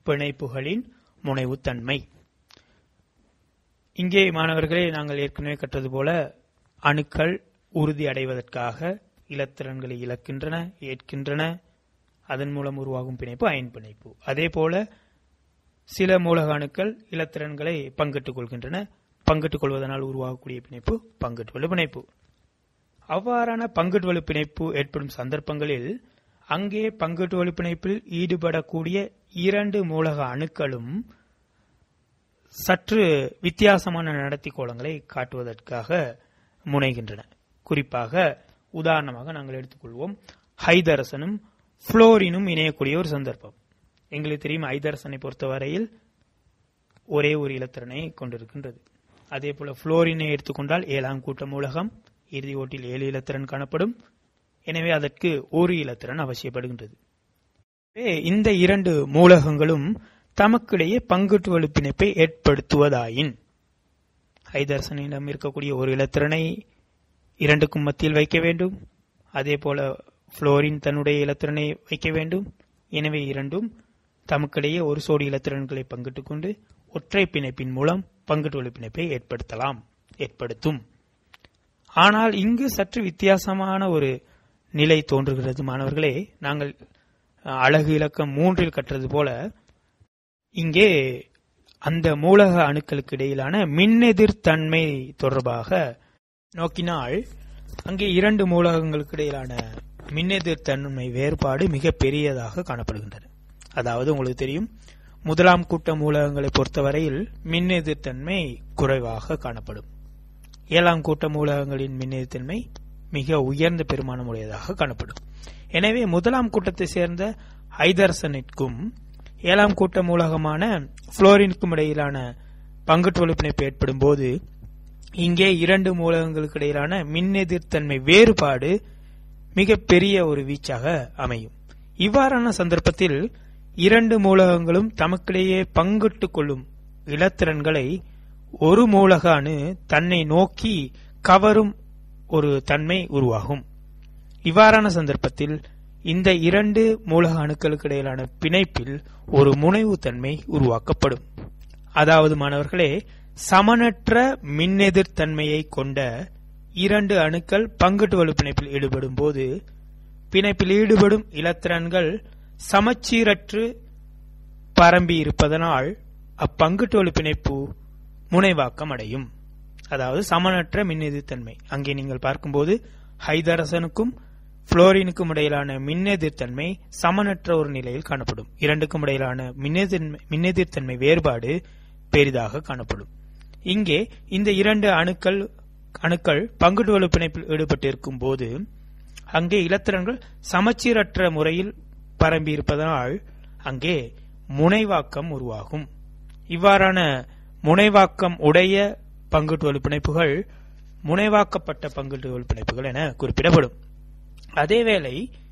பிணைப்புகளின் முனைவுத்தன்மை இங்கே மாணவர்களே நாங்கள் ஏற்கனவே கற்றது போல அணுக்கள் உறுதி அடைவதற்காக இலத்திரன்களை இழக்கின்றன ஏற்கின்றன அதன் மூலம் உருவாகும் பிணைப்பு அயன் பிணைப்பு அதே போல சில மூலக அணுக்கள் இலத்திரன்களை பங்கிட்டுக் கொள்கின்றன பங்கிட்டுக் கொள்வதனால் உருவாகக்கூடிய பிணைப்பு பங்கிட்டுவலு பிணைப்பு அவ்வாறான பங்கிட்டுவலு பிணைப்பு ஏற்படும் சந்தர்ப்பங்களில் அங்கே பங்கிட்டுவலு பிணைப்பில் ஈடுபடக்கூடிய இரண்டு மூலக அணுக்களும் சற்று வித்தியாசமான நடத்தி கோலங்களை காட்டுவதற்காக முனைகின்றன குறிப்பாக உதாரணமாக நாங்கள் எடுத்துக்கொள்வோம் ஹைதரசனும் புளோரினும் இணையக்கூடிய ஒரு சந்தர்ப்பம் எங்களுக்கு தெரியும் ஐதரசனை பொறுத்தவரையில் ஒரே ஒரு இலத்திரனை கொண்டிருக்கின்றது அதே போல புளோரினை எடுத்துக்கொண்டால் ஏழாம் கூட்ட மூலகம் இறுதி ஓட்டில் ஏழு இலத்திரன் காணப்படும் எனவே அதற்கு ஒரு இலத்திரன் அவசியப்படுகின்றது இந்த இரண்டு மூலகங்களும் தமக்கிடையே பங்குட்டு வலுப்பிணைப்பை ஏற்படுத்துவதாயின் ஐதர்சனிடம் இருக்கக்கூடிய ஒரு இலத்திரனை இரண்டுக்கும் மத்தியில் வைக்க வேண்டும் அதே போல புளோரின் தன்னுடைய இலத்திரனை வைக்க வேண்டும் எனவே இரண்டும் தமக்கிடையே ஒரு சோடி இலத்திரன்களை பங்கிட்டுக் கொண்டு ஒற்றை பிணைப்பின் மூலம் பங்குட்டு வலுப்பிணைப்பை ஏற்படுத்தலாம் ஏற்படுத்தும் ஆனால் இங்கு சற்று வித்தியாசமான ஒரு நிலை தோன்றுகிறது மாணவர்களே நாங்கள் அழகு இலக்கம் மூன்றில் கற்றது போல இங்கே அந்த மூலக அணுக்களுக்கு இடையிலான மின்னெதிர்த்தன்மை தொடர்பாக நோக்கினால் அங்கே இரண்டு மூலகங்களுக்கு இடையிலான மின்னெதிர்த்தன்மை வேறுபாடு மிக பெரியதாக காணப்படுகின்றன அதாவது உங்களுக்கு தெரியும் முதலாம் கூட்ட மூலகங்களை பொறுத்தவரையில் மின்னெதிர்த்தன்மை குறைவாக காணப்படும் ஏழாம் கூட்ட மூலகங்களின் மின்னெதிர்த்தன்மை மிக உயர்ந்த பெருமானம் உடையதாக காணப்படும் எனவே முதலாம் கூட்டத்தை சேர்ந்த ஐதர்சனிற்கும் ஏழாம் கூட்ட மூலகமான புளோரினுக்கும் இடையிலான பங்குட்டு வலுப்பிணைப்பு ஏற்படும் போது இங்கே இரண்டு மூலகங்களுக்கு இடையிலான மின்னெதிர்த்தன்மை வேறுபாடு மிக பெரிய ஒரு வீச்சாக அமையும் இவ்வாறான சந்தர்ப்பத்தில் இரண்டு மூலகங்களும் தமக்கிடையே பங்கிட்டுக் கொள்ளும் இலத்திரன்களை ஒரு மூலக அணு தன்னை நோக்கி கவரும் ஒரு தன்மை உருவாகும் இவ்வாறான சந்தர்ப்பத்தில் இந்த இரண்டு மூலக அணுக்களுக்கு இடையிலான பிணைப்பில் ஒரு முனைவு தன்மை உருவாக்கப்படும் அதாவது மாணவர்களே சமனற்ற மின்னெதிர்த்தன்மையை கொண்ட இரண்டு அணுக்கள் பங்கிட்டு வலு பிணைப்பில் ஈடுபடும் போது பிணைப்பில் ஈடுபடும் இலத்திரன்கள் சமச்சீரற்று பரம்பி இருப்பதனால் அப்பங்கிட்டு வலு பிணைப்பு முனைவாக்கம் அடையும் அதாவது சமனற்ற மின்னெதிர்த்தன்மை அங்கே நீங்கள் பார்க்கும்போது ஹைதரசனுக்கும் புளோரினுக்கும் இடையிலான மின்னெதிர்த்தன்மை சமனற்ற ஒரு நிலையில் காணப்படும் இரண்டுக்கும் இடையிலான மின்னெதிர்த்தன்மை வேறுபாடு பெரிதாக காணப்படும் இங்கே இந்த இரண்டு அணுக்கள் அணுக்கள் பங்குடு வலு பிணைப்பில் ஈடுபட்டிருக்கும் போது அங்கே இலத்திரன்கள் சமச்சீரற்ற முறையில் பரம்பி இருப்பதனால் அங்கே முனைவாக்கம் உருவாகும் இவ்வாறான முனைவாக்கம் உடைய பங்குட்டு வலு பிணைப்புகள் முனைவாக்கப்பட்ட பங்குட்டு வலு பிணைப்புகள் என குறிப்பிடப்படும் அதேவேளை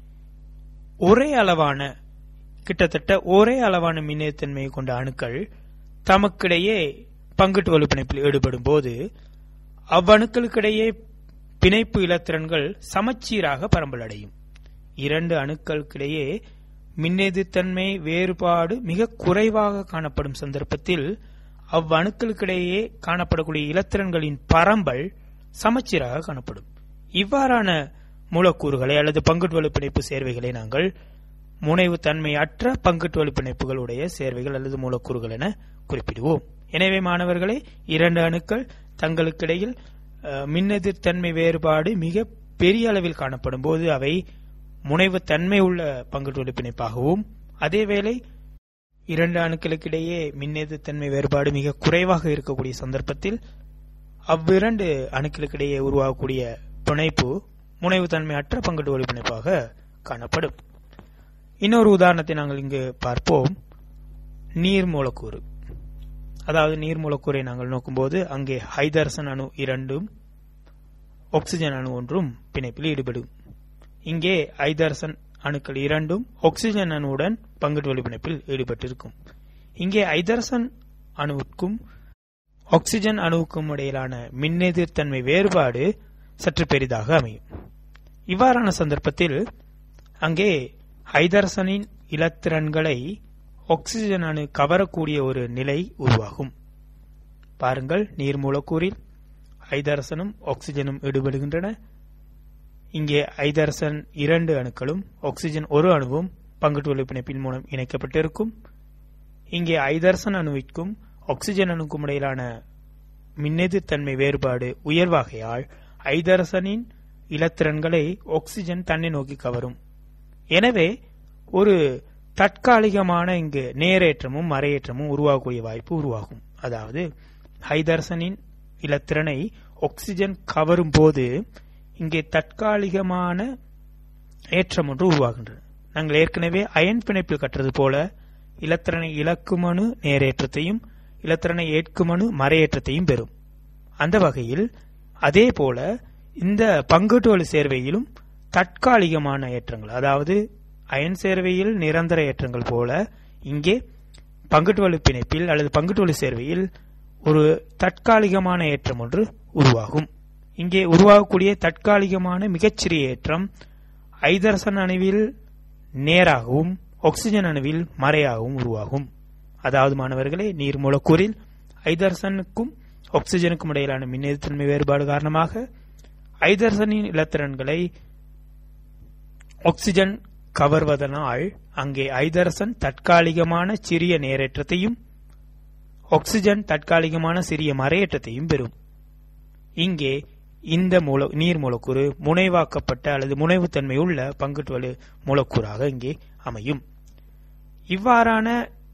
ஒரே அளவான கிட்டத்தட்ட ஒரே அளவான மின்னேத்தன்மையை கொண்ட அணுக்கள் தமக்கிடையே பங்கிட்டு வலு பிணைப்பில் ஈடுபடும் போது அவ்வணுக்களுக்கிடையே பிணைப்பு இலத்திரன்கள் சமச்சீராக பரம்பலடையும் இரண்டு அணுக்களுக்கிடையே மின்னெதிர்த்தன்மை வேறுபாடு மிக குறைவாக காணப்படும் சந்தர்ப்பத்தில் அவ்வணுக்களுக்கிடையே காணப்படக்கூடிய இலத்திரன்களின் பரம்பல் சமச்சீராக காணப்படும் இவ்வாறான மூலக்கூறுகளை அல்லது பங்குட்டு வலு பிணைப்பு சேர்வைகளை நாங்கள் முனைவு தன்மையற்ற பங்குட்டு வலு பிணைப்புகளுடைய சேர்வைகள் அல்லது மூலக்கூறுகள் என குறிப்பிடுவோம் எனவே மாணவர்களே இரண்டு அணுக்கள் தங்களுக்கிடையில் மின்னெதிர்த்தன்மை வேறுபாடு மிக பெரிய அளவில் காணப்படும் போது அவை முனைவு தன்மை உள்ள பங்குட்டு வலு பிணைப்பாகவும் அதேவேளை இரண்டு அணுக்களுக்கிடையே மின்னெதிர்த்தன்மை வேறுபாடு மிக குறைவாக இருக்கக்கூடிய சந்தர்ப்பத்தில் அவ்விரண்டு அணுக்களுக்கிடையே உருவாகக்கூடிய பிணைப்பு முனைவு தன்மையற்ற பங்குட்டு வலு பிணைப்பாக காணப்படும் இன்னொரு உதாரணத்தை நாங்கள் இங்கு பார்ப்போம் நீர் மூலக்கூறு அதாவது நீர் மூலக்கூறை நாங்கள் நோக்கும்போது அங்கே ஹைதரசன் அணு இரண்டும் ஆக்சிஜன் அணு ஒன்றும் பிணைப்பில் ஈடுபடும் இங்கே ஐதரசன் அணுக்கள் இரண்டும் ஆக்சிஜன் அணுவுடன் பங்குட்டு வலு பிணைப்பில் ஈடுபட்டிருக்கும் இங்கே ஐதரசன் அணுவுக்கும் ஆக்சிஜன் அணுவுக்கும் இடையிலான மின்னெதிர்த்தன்மை வேறுபாடு சற்று பெரிதாக அமையும் இவ்வாறான சந்தர்ப்பத்தில் அங்கே ஹைதரசனின் இலத்திரன்களை ஆக்சிஜன் அணு கவரக்கூடிய ஒரு நிலை உருவாகும் பாருங்கள் நீர் மூலக்கூறில் ஐதரசனும் ஆக்சிஜனும் ஈடுபடுகின்றன இங்கே ஐதரசன் இரண்டு அணுக்களும் ஆக்சிஜன் ஒரு அணுவும் பங்குட்டுவலு பிணைப்பின் மூலம் இணைக்கப்பட்டிருக்கும் இங்கே ஐதரசன் அணுவிற்கும் ஆக்சிஜன் அணுக்கும் இடையிலான மின்னெதிர்த்தன்மை வேறுபாடு உயர்வாகையால் ஐதரசனின் இலத்திரன்களை ஆக்சிஜன் தன்னை நோக்கி கவரும் எனவே ஒரு தற்காலிகமான இங்கு நேரேற்றமும் மறையேற்றமும் உருவாகக்கூடிய வாய்ப்பு உருவாகும் அதாவது ஹைதரசனின் இலத்திறனை ஆக்சிஜன் கவரும் போது இங்கே தற்காலிகமான ஏற்றம் ஒன்று உருவாகின்றது நாங்கள் ஏற்கனவே அயன் பிணைப்பில் கற்றது போல இலத்திறனை இழக்குமனு நேரேற்றத்தையும் இலத்திறனை ஏற்குமனு மறையேற்றத்தையும் பெறும் அந்த வகையில் அதே போல இந்த பங்குட்டுவலு சேர்வையிலும் தற்காலிகமான ஏற்றங்கள் அதாவது அயன் சேர்வையில் நிரந்தர ஏற்றங்கள் போல இங்கே பங்குட்டுவலு பிணைப்பில் அல்லது பங்குட்டுவலு சேர்வையில் ஒரு தற்காலிகமான ஏற்றம் ஒன்று உருவாகும் இங்கே உருவாகக்கூடிய தற்காலிகமான மிகச்சிறிய ஏற்றம் ஐதரசன் அணுவில் நேராகவும் ஆக்சிஜன் அணுவில் மறையாகவும் உருவாகும் அதாவது மாணவர்களே நீர் மூலக்கூறில் ஐதரசனுக்கும் ஆக்சிஜனுக்கும் இடையிலான மின்னெதிர்த்தன்மை வேறுபாடு காரணமாக ஐதரசனின் இலத்திரன்களை ஆக்சிஜன் கவர்வதனால் அங்கே ஐதரசன் தற்காலிகமான சிறிய நேரேற்றத்தையும் ஆக்சிஜன் தற்காலிகமான சிறிய மறையேற்றத்தையும் பெறும் இங்கே இந்த மூல நீர் மூலக்கூறு முனைவாக்கப்பட்ட அல்லது முனைவுத்தன்மை உள்ள பங்குட்டுவலு மூலக்கூறாக இங்கே அமையும் இவ்வாறான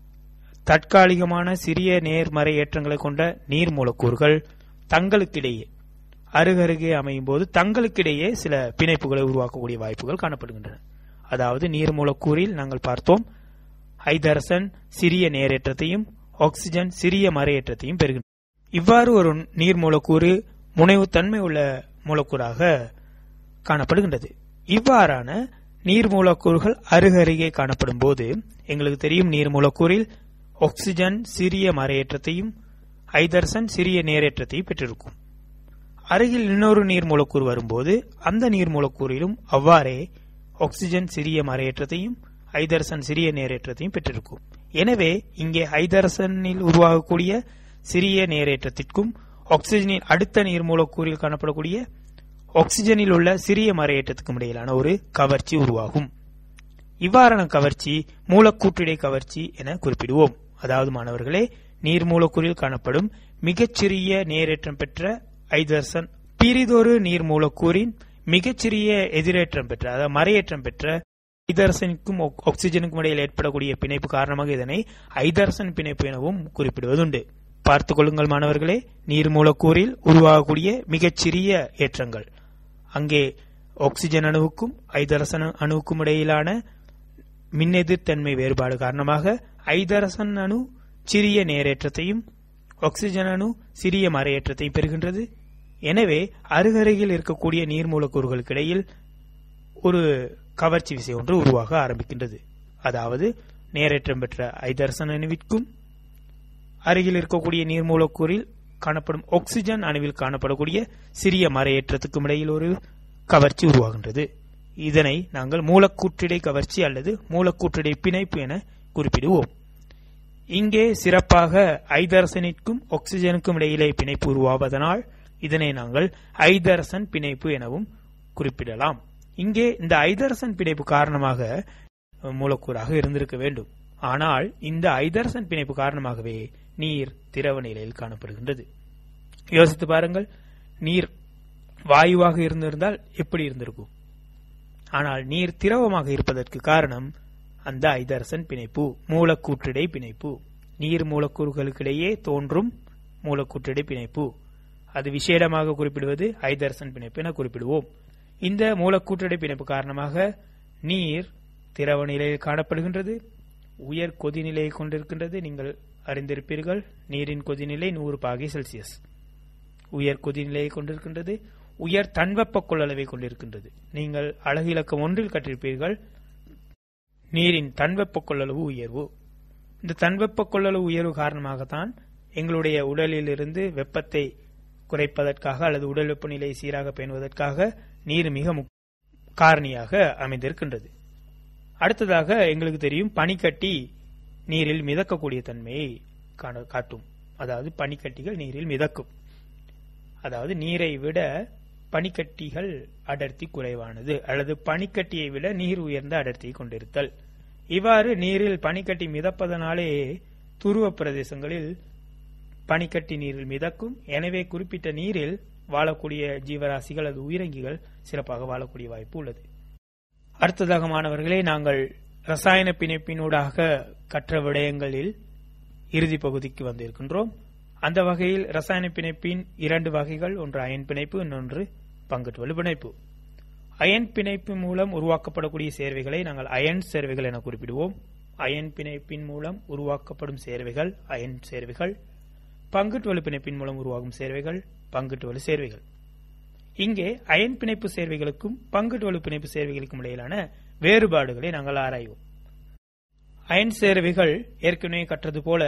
தற்காலிகமான சிறிய நேர்மறை ஏற்றங்களை கொண்ட நீர் மூலக்கூறுகள் தங்களுக்கிடையே அருகருகே அமையும் போது தங்களுக்கிடையே சில பிணைப்புகளை உருவாக்கக்கூடிய வாய்ப்புகள் காணப்படுகின்றன அதாவது நீர் மூலக்கூறில் நாங்கள் பார்த்தோம் ஐதரசன் சிறிய நேரேற்றத்தையும் ஆக்சிஜன் சிறிய மறையேற்றத்தையும் பெறுகின்றன இவ்வாறு ஒரு நீர் மூலக்கூறு முனைவுத்தன்மை உள்ள மூலக்கூறாக காணப்படுகின்றது இவ்வாறான நீர் மூலக்கூறுகள் அருகருகே காணப்படும் போது எங்களுக்கு தெரியும் நீர் மூலக்கூறில் ஆக்சிஜன் சிறிய மறையேற்றத்தையும் ஐதர்சன் சிறிய நேரேற்றத்தையும் பெற்றிருக்கும் அருகில் இன்னொரு நீர் மூலக்கூறு வரும்போது அந்த நீர் மூலக்கூறிலும் அவ்வாறே ஆக்சிஜன் சிறிய மறையேற்றத்தையும் ஐதரசன் சிறிய நேரேற்றத்தையும் பெற்றிருக்கும் எனவே இங்கே ஐதரசனில் உருவாகக்கூடிய சிறிய நேரேற்றத்திற்கும் ஆக்சிஜனின் அடுத்த நீர் மூலக்கூறில் காணப்படக்கூடிய ஆக்சிஜனில் உள்ள சிறிய மறையேற்றத்துக்கும் இடையிலான ஒரு கவர்ச்சி உருவாகும் இவ்வாறான கவர்ச்சி மூலக்கூற்றிடை கவர்ச்சி என குறிப்பிடுவோம் அதாவது மாணவர்களே நீர் மூலக்கூறில் காணப்படும் மிகச்சிறிய நேரேற்றம் பெற்ற ஐதர்சன் பிரிதொரு நீர் மூலக்கூறின் மிகச்சிறிய எதிரேற்றம் பெற்ற அதாவது மறையேற்றம் பெற்ற ஐதர்சனுக்கும் ஆக்சிஜனுக்கும் இடையில் ஏற்படக்கூடிய பிணைப்பு காரணமாக இதனை ஐதர்சன் பிணைப்பு எனவும் குறிப்பிடுவதுண்டு பார்த்துக் கொள்ளுங்கள் மாணவர்களே நீர் மூலக்கூறில் உருவாகக்கூடிய மிகச்சிறிய ஏற்றங்கள் அங்கே ஆக்சிஜன் அணுவுக்கும் ஐதரசன் அணுவுக்கும் இடையிலான மின்னெதிர்த்தன்மை வேறுபாடு காரணமாக ஐதரசன் அணு சிறிய நேரேற்றத்தையும் ஆக்சிஜன் அணு சிறிய மறையேற்றத்தையும் பெறுகின்றது எனவே அருகருகில் இருக்கக்கூடிய நீர் மூலக்கூறுகளுக்கு இடையில் ஒரு கவர்ச்சி விசை ஒன்று உருவாக ஆரம்பிக்கின்றது அதாவது நேரேற்றம் பெற்ற ஐதரசன் அணுவிற்கும் அருகில் இருக்கக்கூடிய நீர் மூலக்கூறில் காணப்படும் ஆக்சிஜன் அணுவில் காணப்படக்கூடிய சிறிய மறையேற்றத்துக்கும் இடையில் ஒரு கவர்ச்சி உருவாகின்றது இதனை நாங்கள் மூலக்கூற்றிடை கவர்ச்சி அல்லது மூலக்கூற்றிடை பிணைப்பு என குறிப்பிடுவோம் இங்கே சிறப்பாக ஐதரசனிற்கும் ஆக்சிஜனுக்கும் இடையிலே பிணைப்பு உருவாவதனால் இதனை நாங்கள் ஐதரசன் பிணைப்பு எனவும் குறிப்பிடலாம் இங்கே இந்த ஐதரசன் பிணைப்பு காரணமாக மூலக்கூறாக இருந்திருக்க வேண்டும் ஆனால் இந்த ஐதரசன் பிணைப்பு காரணமாகவே நீர் திரவ நிலையில் காணப்படுகின்றது யோசித்து பாருங்கள் நீர் வாயுவாக இருந்திருந்தால் எப்படி இருந்திருக்கும் ஆனால் நீர் திரவமாக இருப்பதற்கு காரணம் அந்த ஐதரசன் பிணைப்பு மூலக்கூற்றிடை பிணைப்பு நீர் மூலக்கூறுகளுக்கிடையே தோன்றும் மூலக்கூற்றிடை பிணைப்பு அது விசேடமாக குறிப்பிடுவது ஐதரசன் பிணைப்பு என குறிப்பிடுவோம் இந்த மூலக்கூற்றிடை பிணைப்பு காரணமாக நீர் திரவ நிலையில் காணப்படுகின்றது உயர் கொதிநிலையை கொண்டிருக்கின்றது நீங்கள் அறிந்திருப்பீர்கள் நீரின் கொதிநிலை நூறு பாகை செல்சியஸ் உயர் கொதிநிலையை கொண்டிருக்கின்றது உயர் தன்வெப்ப கொள்ளளவை கொண்டிருக்கின்றது நீங்கள் அழகு இலக்கம் ஒன்றில் கற்றிருப்பீர்கள் நீரின் தன்வெப்ப கொள்ளளவு உயர்வு இந்த தன்வெப்ப கொள்ளளவு உயர்வு காரணமாகத்தான் எங்களுடைய உடலிலிருந்து வெப்பத்தை குறைப்பதற்காக அல்லது உடல் வெப்பநிலை சீராக பேணுவதற்காக நீர் மிக காரணியாக அமைந்திருக்கின்றது அடுத்ததாக எங்களுக்கு தெரியும் பனிக்கட்டி நீரில் மிதக்கக்கூடிய தன்மையை காண- காட்டும் அதாவது பனிக்கட்டிகள் நீரில் மிதக்கும் அதாவது நீரை விட பனிக்கட்டிகள் அடர்த்தி குறைவானது அல்லது பனிக்கட்டியை விட நீர் உயர்ந்த அடர்த்தியை கொண்டிருத்தல் இவ்வாறு நீரில் பனிக்கட்டி மிதப்பதனாலே துருவ பிரதேசங்களில் பனிக்கட்டி நீரில் மிதக்கும் எனவே குறிப்பிட்ட நீரில் வாழக்கூடிய ஜீவராசிகள் அல்லது உயிரங்கிகள் சிறப்பாக வாழக்கூடிய வாய்ப்பு உள்ளது அடுத்ததாக மாணவர்களே நாங்கள் ரசாயன பிணைப்பினூடாக கற்ற விடயங்களில் இறுதி பகுதிக்கு வந்திருக்கின்றோம் அந்த வகையில் ரசாயன பிணைப்பின் இரண்டு வகைகள் ஒன்று அயன் பிணைப்பு இன்னொன்று பங்குட்டுவலு பிணைப்பு அயன் பிணைப்பு மூலம் உருவாக்கப்படக்கூடிய சேர்வைகளை நாங்கள் அயன் சேர்வைகள் என குறிப்பிடுவோம் அயன் பிணைப்பின் மூலம் உருவாக்கப்படும் சேர்வைகள் அயன் சேர்வைகள் பங்குட்டுவலு பிணைப்பின் மூலம் உருவாகும் சேர்வைகள் பங்குட்டுவலு சேர்வைகள் இங்கே அயன் பிணைப்பு சேர்வைகளுக்கும் பங்குட்டுவலு பிணைப்பு சேர்வைகளுக்கும் இடையிலான வேறுபாடுகளை நாங்கள் ஆராய்வோம் அயன் சேர்வைகள் ஏற்கனவே கற்றது போல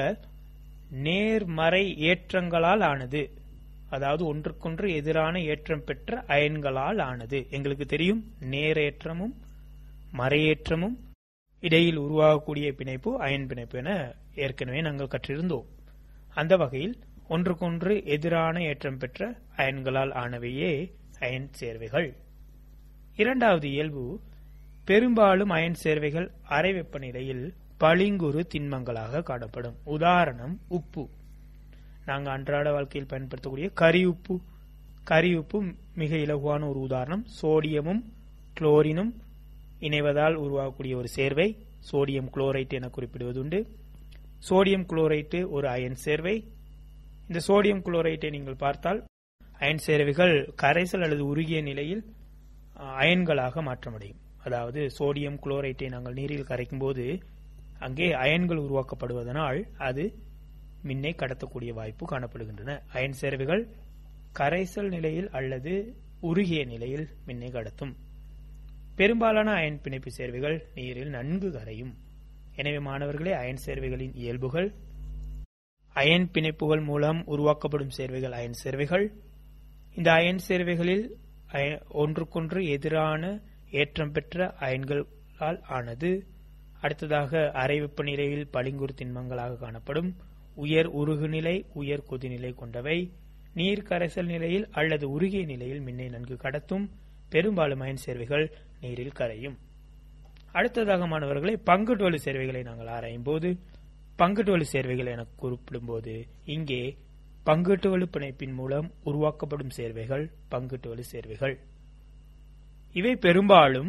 நேர்மறை ஏற்றங்களால் ஆனது அதாவது ஒன்றுக்கொன்று எதிரான ஏற்றம் பெற்ற அயன்களால் ஆனது எங்களுக்கு தெரியும் நேரேற்றமும் மறையேற்றமும் இடையில் உருவாகக்கூடிய பிணைப்பு அயன் பிணைப்பு என ஏற்கனவே நாங்கள் கற்றிருந்தோம் அந்த வகையில் ஒன்றுக்கொன்று எதிரான ஏற்றம் பெற்ற அயன்களால் ஆனவையே அயன் சேர்வைகள் இரண்டாவது இயல்பு பெரும்பாலும் அயன் சேர்வைகள் அறை வெப்பநிலையில் பளிங்குறு திண்மங்களாக காணப்படும் உதாரணம் உப்பு நாங்கள் அன்றாட வாழ்க்கையில் பயன்படுத்தக்கூடிய கரி உப்பு கரி உப்பு மிக இலகுவான ஒரு உதாரணம் சோடியமும் குளோரினும் இணைவதால் உருவாகக்கூடிய ஒரு சேர்வை சோடியம் குளோரைட் என குறிப்பிடுவதுண்டு சோடியம் குளோரைட்டு ஒரு அயன் சேர்வை இந்த சோடியம் குளோரைட்டை நீங்கள் பார்த்தால் அயன் சேர்வைகள் கரைசல் அல்லது உருகிய நிலையில் அஹ், அயன்களாக மாற்றமடையும் அதாவது சோடியம் குளோரைட்டை நாங்கள் நீரில் கரைக்கும் போது அங்கே அயன்கள் உருவாக்கப்படுவதனால் அது மின்னை கடத்தக்கூடிய வாய்ப்பு காணப்படுகின்றன அயன் சேர்வைகள் கரைசல் நிலையில் அல்லது உருகிய நிலையில் மின்னை கடத்தும் பெரும்பாலான அயன் பிணைப்பு சேர்வைகள் நீரில் நன்கு கரையும் எனவே மாணவர்களே அயன் சேர்வைகளின் இயல்புகள் அயன் பிணைப்புகள் மூலம் உருவாக்கப்படும் சேர்வைகள் அயன் சேர்வைகள் இந்த அயன் சேர்வைகளில் அய- ஒன்றுக்கொன்று எதிரான ஏற்றம் பெற்ற அயன்களால் ஆனது அடுத்ததாக அறை வெப்பநிலையில் பளிங்குறு திண்மங்களாக காணப்படும் உயர் உருகுநிலை உயர் கொதிநிலை கொண்டவை நீர் கரைசல் நிலையில் அல்லது உருகிய நிலையில் மின்னை நன்கு கடத்தும் பெரும்பாலும் அயன் சேர்வைகள் நீரில் கரையும் அடுத்ததாக மாணவர்களை பங்குட்டுவலு சேர்வைகளை நாங்கள் ஆராயும் போது பங்குட்டுவலு சேர்வைகள் என குறிப்பிடும்போது இங்கே பங்குட்டுவலு பிணைப்பின் மூலம் உருவாக்கப்படும் சேர்வைகள் பங்குட்டுவலு சேர்வைகள் இவை பெரும்பாலும்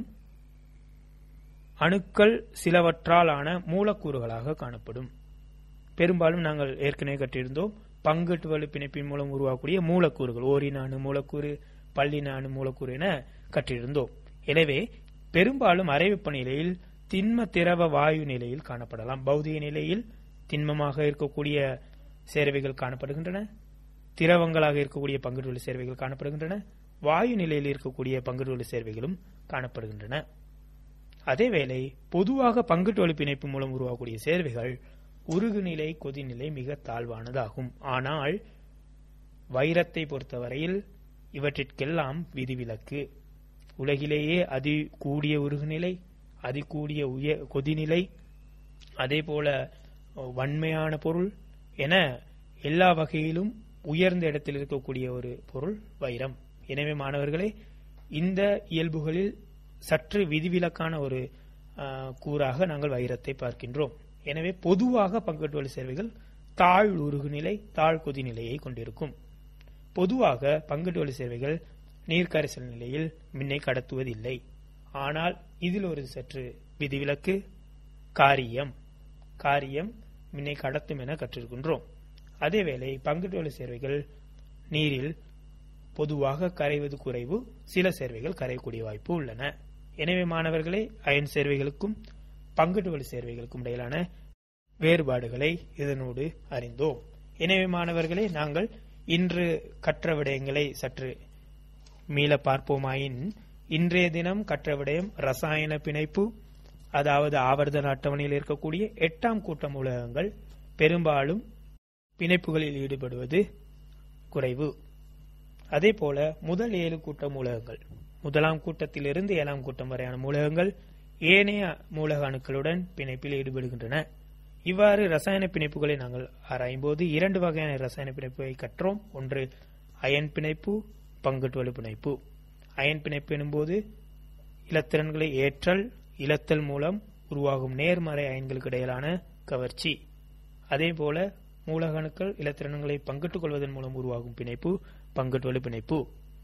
அணுக்கள் சிலவற்றாலான மூலக்கூறுகளாக காணப்படும் பெரும்பாலும் நாங்கள் ஏற்கனவே கற்றிருந்தோம் பங்குட்டுவலு பிணைப்பின் மூலம் உருவாகக்கூடிய மூலக்கூறுகள் ஓரினானு மூலக்கூறு பல்லினானு மூலக்கூறு என கற்றிருந்தோம் எனவே பெரும்பாலும் அறை வெப்பநிலையில் திண்ம திரவ வாயு நிலையில் காணப்படலாம் பௌதிக நிலையில் திண்மமாக இருக்கக்கூடிய சேர்வைகள் காணப்படுகின்றன திரவங்களாக இருக்கக்கூடிய பங்குடுவலு சேர்வைகள் காணப்படுகின்றன வாயு நிலையில் இருக்கக்கூடிய பங்குடுவலு சேர்வைகளும் காணப்படுகின்றன அதேவேளை பொதுவாக பங்குட்டுவலு பிணைப்பு மூலம் உருவாகக்கூடிய சேர்வைகள் உருகுநிலை கொதிநிலை மிக தாழ்வானதாகும் ஆனால் வைரத்தை பொறுத்தவரையில் இவற்றிற்கெல்லாம் விதிவிலக்கு உலகிலேயே அதி கூடிய உருகுநிலை அதி கூடிய உய கொதிநிலை அதே போல வன்மையான பொருள் என எல்லா வகையிலும் உயர்ந்த இடத்தில் இருக்கக்கூடிய ஒரு பொருள் வைரம் எனவே மாணவர்களே இந்த இயல்புகளில் சற்று விதிவிலக்கான ஒரு ஆ, கூறாக நாங்கள் வைரத்தை பார்க்கின்றோம் எனவே பொதுவாக பங்கட்டுவல் சேர்வைகள் தாழ் உருகுநிலை தாழ் கொதிநிலையை கொண்டிருக்கும் பொதுவாக பங்குட்டுவலு சேர்வைகள் நீர்க்கரைசல் நிலையில் மின்னை கடத்துவதில்லை ஆனால் இதில் ஒரு சற்று விதிவிலக்கு காரியம் காரியம் மின்னை கடத்தும் என கற்றிருக்கின்றோம் அதேவேளை பங்குட்டுவலு சேர்வைகள் நீரில் பொதுவாக கரைவது குறைவு சில சேர்வைகள் கரையக்கூடிய வாய்ப்பு உள்ளன எனவே மாணவர்களே அயன் சேர்வைகளுக்கும் பங்குட்டுவலு சேர்வைகளுக்கும் இடையிலான வேறுபாடுகளை இதனோடு அறிந்தோம் எனவே மாணவர்களே நாங்கள் இன்று கற்ற விடயங்களை சற்று மீள பார்ப்போமாயின் இன்றைய தினம் கற்ற விடயம் ரசாயன பிணைப்பு அதாவது ஆவர்த்தன அட்டவணையில் இருக்கக்கூடிய எட்டாம் கூட்ட மூலகங்கள் பெரும்பாலும் பிணைப்புகளில் ஈடுபடுவது குறைவு அதே போல முதல் ஏழு கூட்ட மூலகங்கள் முதலாம் கூட்டத்திலிருந்து ஏழாம் கூட்டம் வரையான மூலகங்கள் ஏனைய மூலக அணுக்களுடன் பிணைப்பில் ஈடுபடுகின்றன இவ்வாறு ரசாயன பிணைப்புகளை நாங்கள் ஆராயும்போது இரண்டு வகையான ரசாயன பிணைப்பை கற்றோம் ஒன்று அயன் பிணைப்பு பங்குட்டுவலு பிணைப்பு அயன் பிணைப்பு எனும்போது இலத்திரன்களை ஏற்றல் இலத்தல் மூலம் உருவாகும் நேர்மறை அயன்களுக்கு இடையிலான கவர்ச்சி அதேபோல மூலகணுக்கள் இலத்திரன்களை பங்கிட்டுக் கொள்வதன் மூலம் உருவாகும் பிணைப்பு பங்குட்டுவலு பிணைப்பு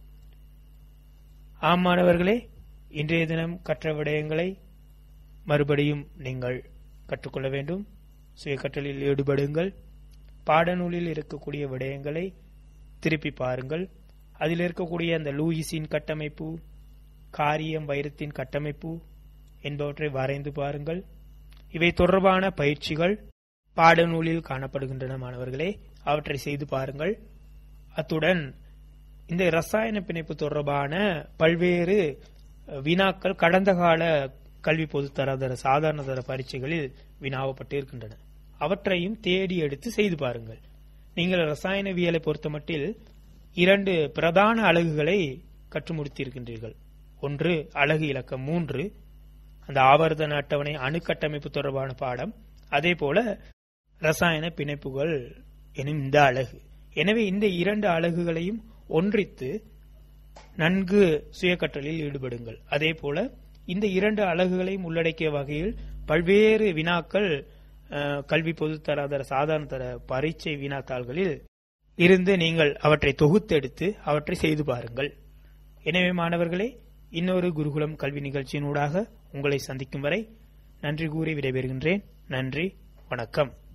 ஆம் மாணவர்களே இன்றைய தினம் கற்ற விடயங்களை மறுபடியும் நீங்கள் கற்றுக்கொள்ள வேண்டும் சுய கற்றலில் ஈடுபடுங்கள் பாடநூலில் இருக்கக்கூடிய விடயங்களை திருப்பி பாருங்கள் அதில் இருக்கக்கூடிய அந்த லூயிஸின் கட்டமைப்பு காரியம் வைரத்தின் கட்டமைப்பு என்பவற்றை வரைந்து பாருங்கள் இவை தொடர்பான பயிற்சிகள் பாடநூலில் காணப்படுகின்றன மாணவர்களே அவற்றை செய்து பாருங்கள் அத்துடன் இந்த ரசாயன பிணைப்பு தொடர்பான பல்வேறு வினாக்கள் கடந்த கால கல்வி பொதுத்தரதர சாதாரண தர பரீட்சைகளில் வினாவப்பட்டு இருக்கின்றன அவற்றையும் தேடி எடுத்து செய்து பாருங்கள் நீங்கள் ரசாயனவியலை பொறுத்தமட்டில் இரண்டு பிரதான அலகுகளை கற்று முடித்திருக்கின்றீர்கள் ஒன்று அலகு இலக்கம் மூன்று அந்த ஆவர்த்தன அட்டவணை அணுக்கட்டமைப்பு தொடர்பான பாடம் அதே போல ரசாயன பிணைப்புகள் எனும் இந்த அலகு எனவே இந்த இரண்டு அலகுகளையும் ஒன்றித்து நன்கு சுய கற்றலில் ஈடுபடுங்கள் அதே போல இந்த இரண்டு அலகுகளையும் உள்ளடக்கிய வகையில் பல்வேறு வினாக்கள் அஹ், கல்வி பொதுத்தராதர சாதாரண தர பரீட்சை வினாத்தாள்களில் இருந்து நீங்கள் அவற்றை தொகுத்தெடுத்து அவற்றை செய்து பாருங்கள் எனவே மாணவர்களே இன்னொரு குருகுலம் கல்வி நிகழ்ச்சியினூடாக உங்களை சந்திக்கும் வரை நன்றி கூறி விடைபெறுகின்றேன் நன்றி வணக்கம்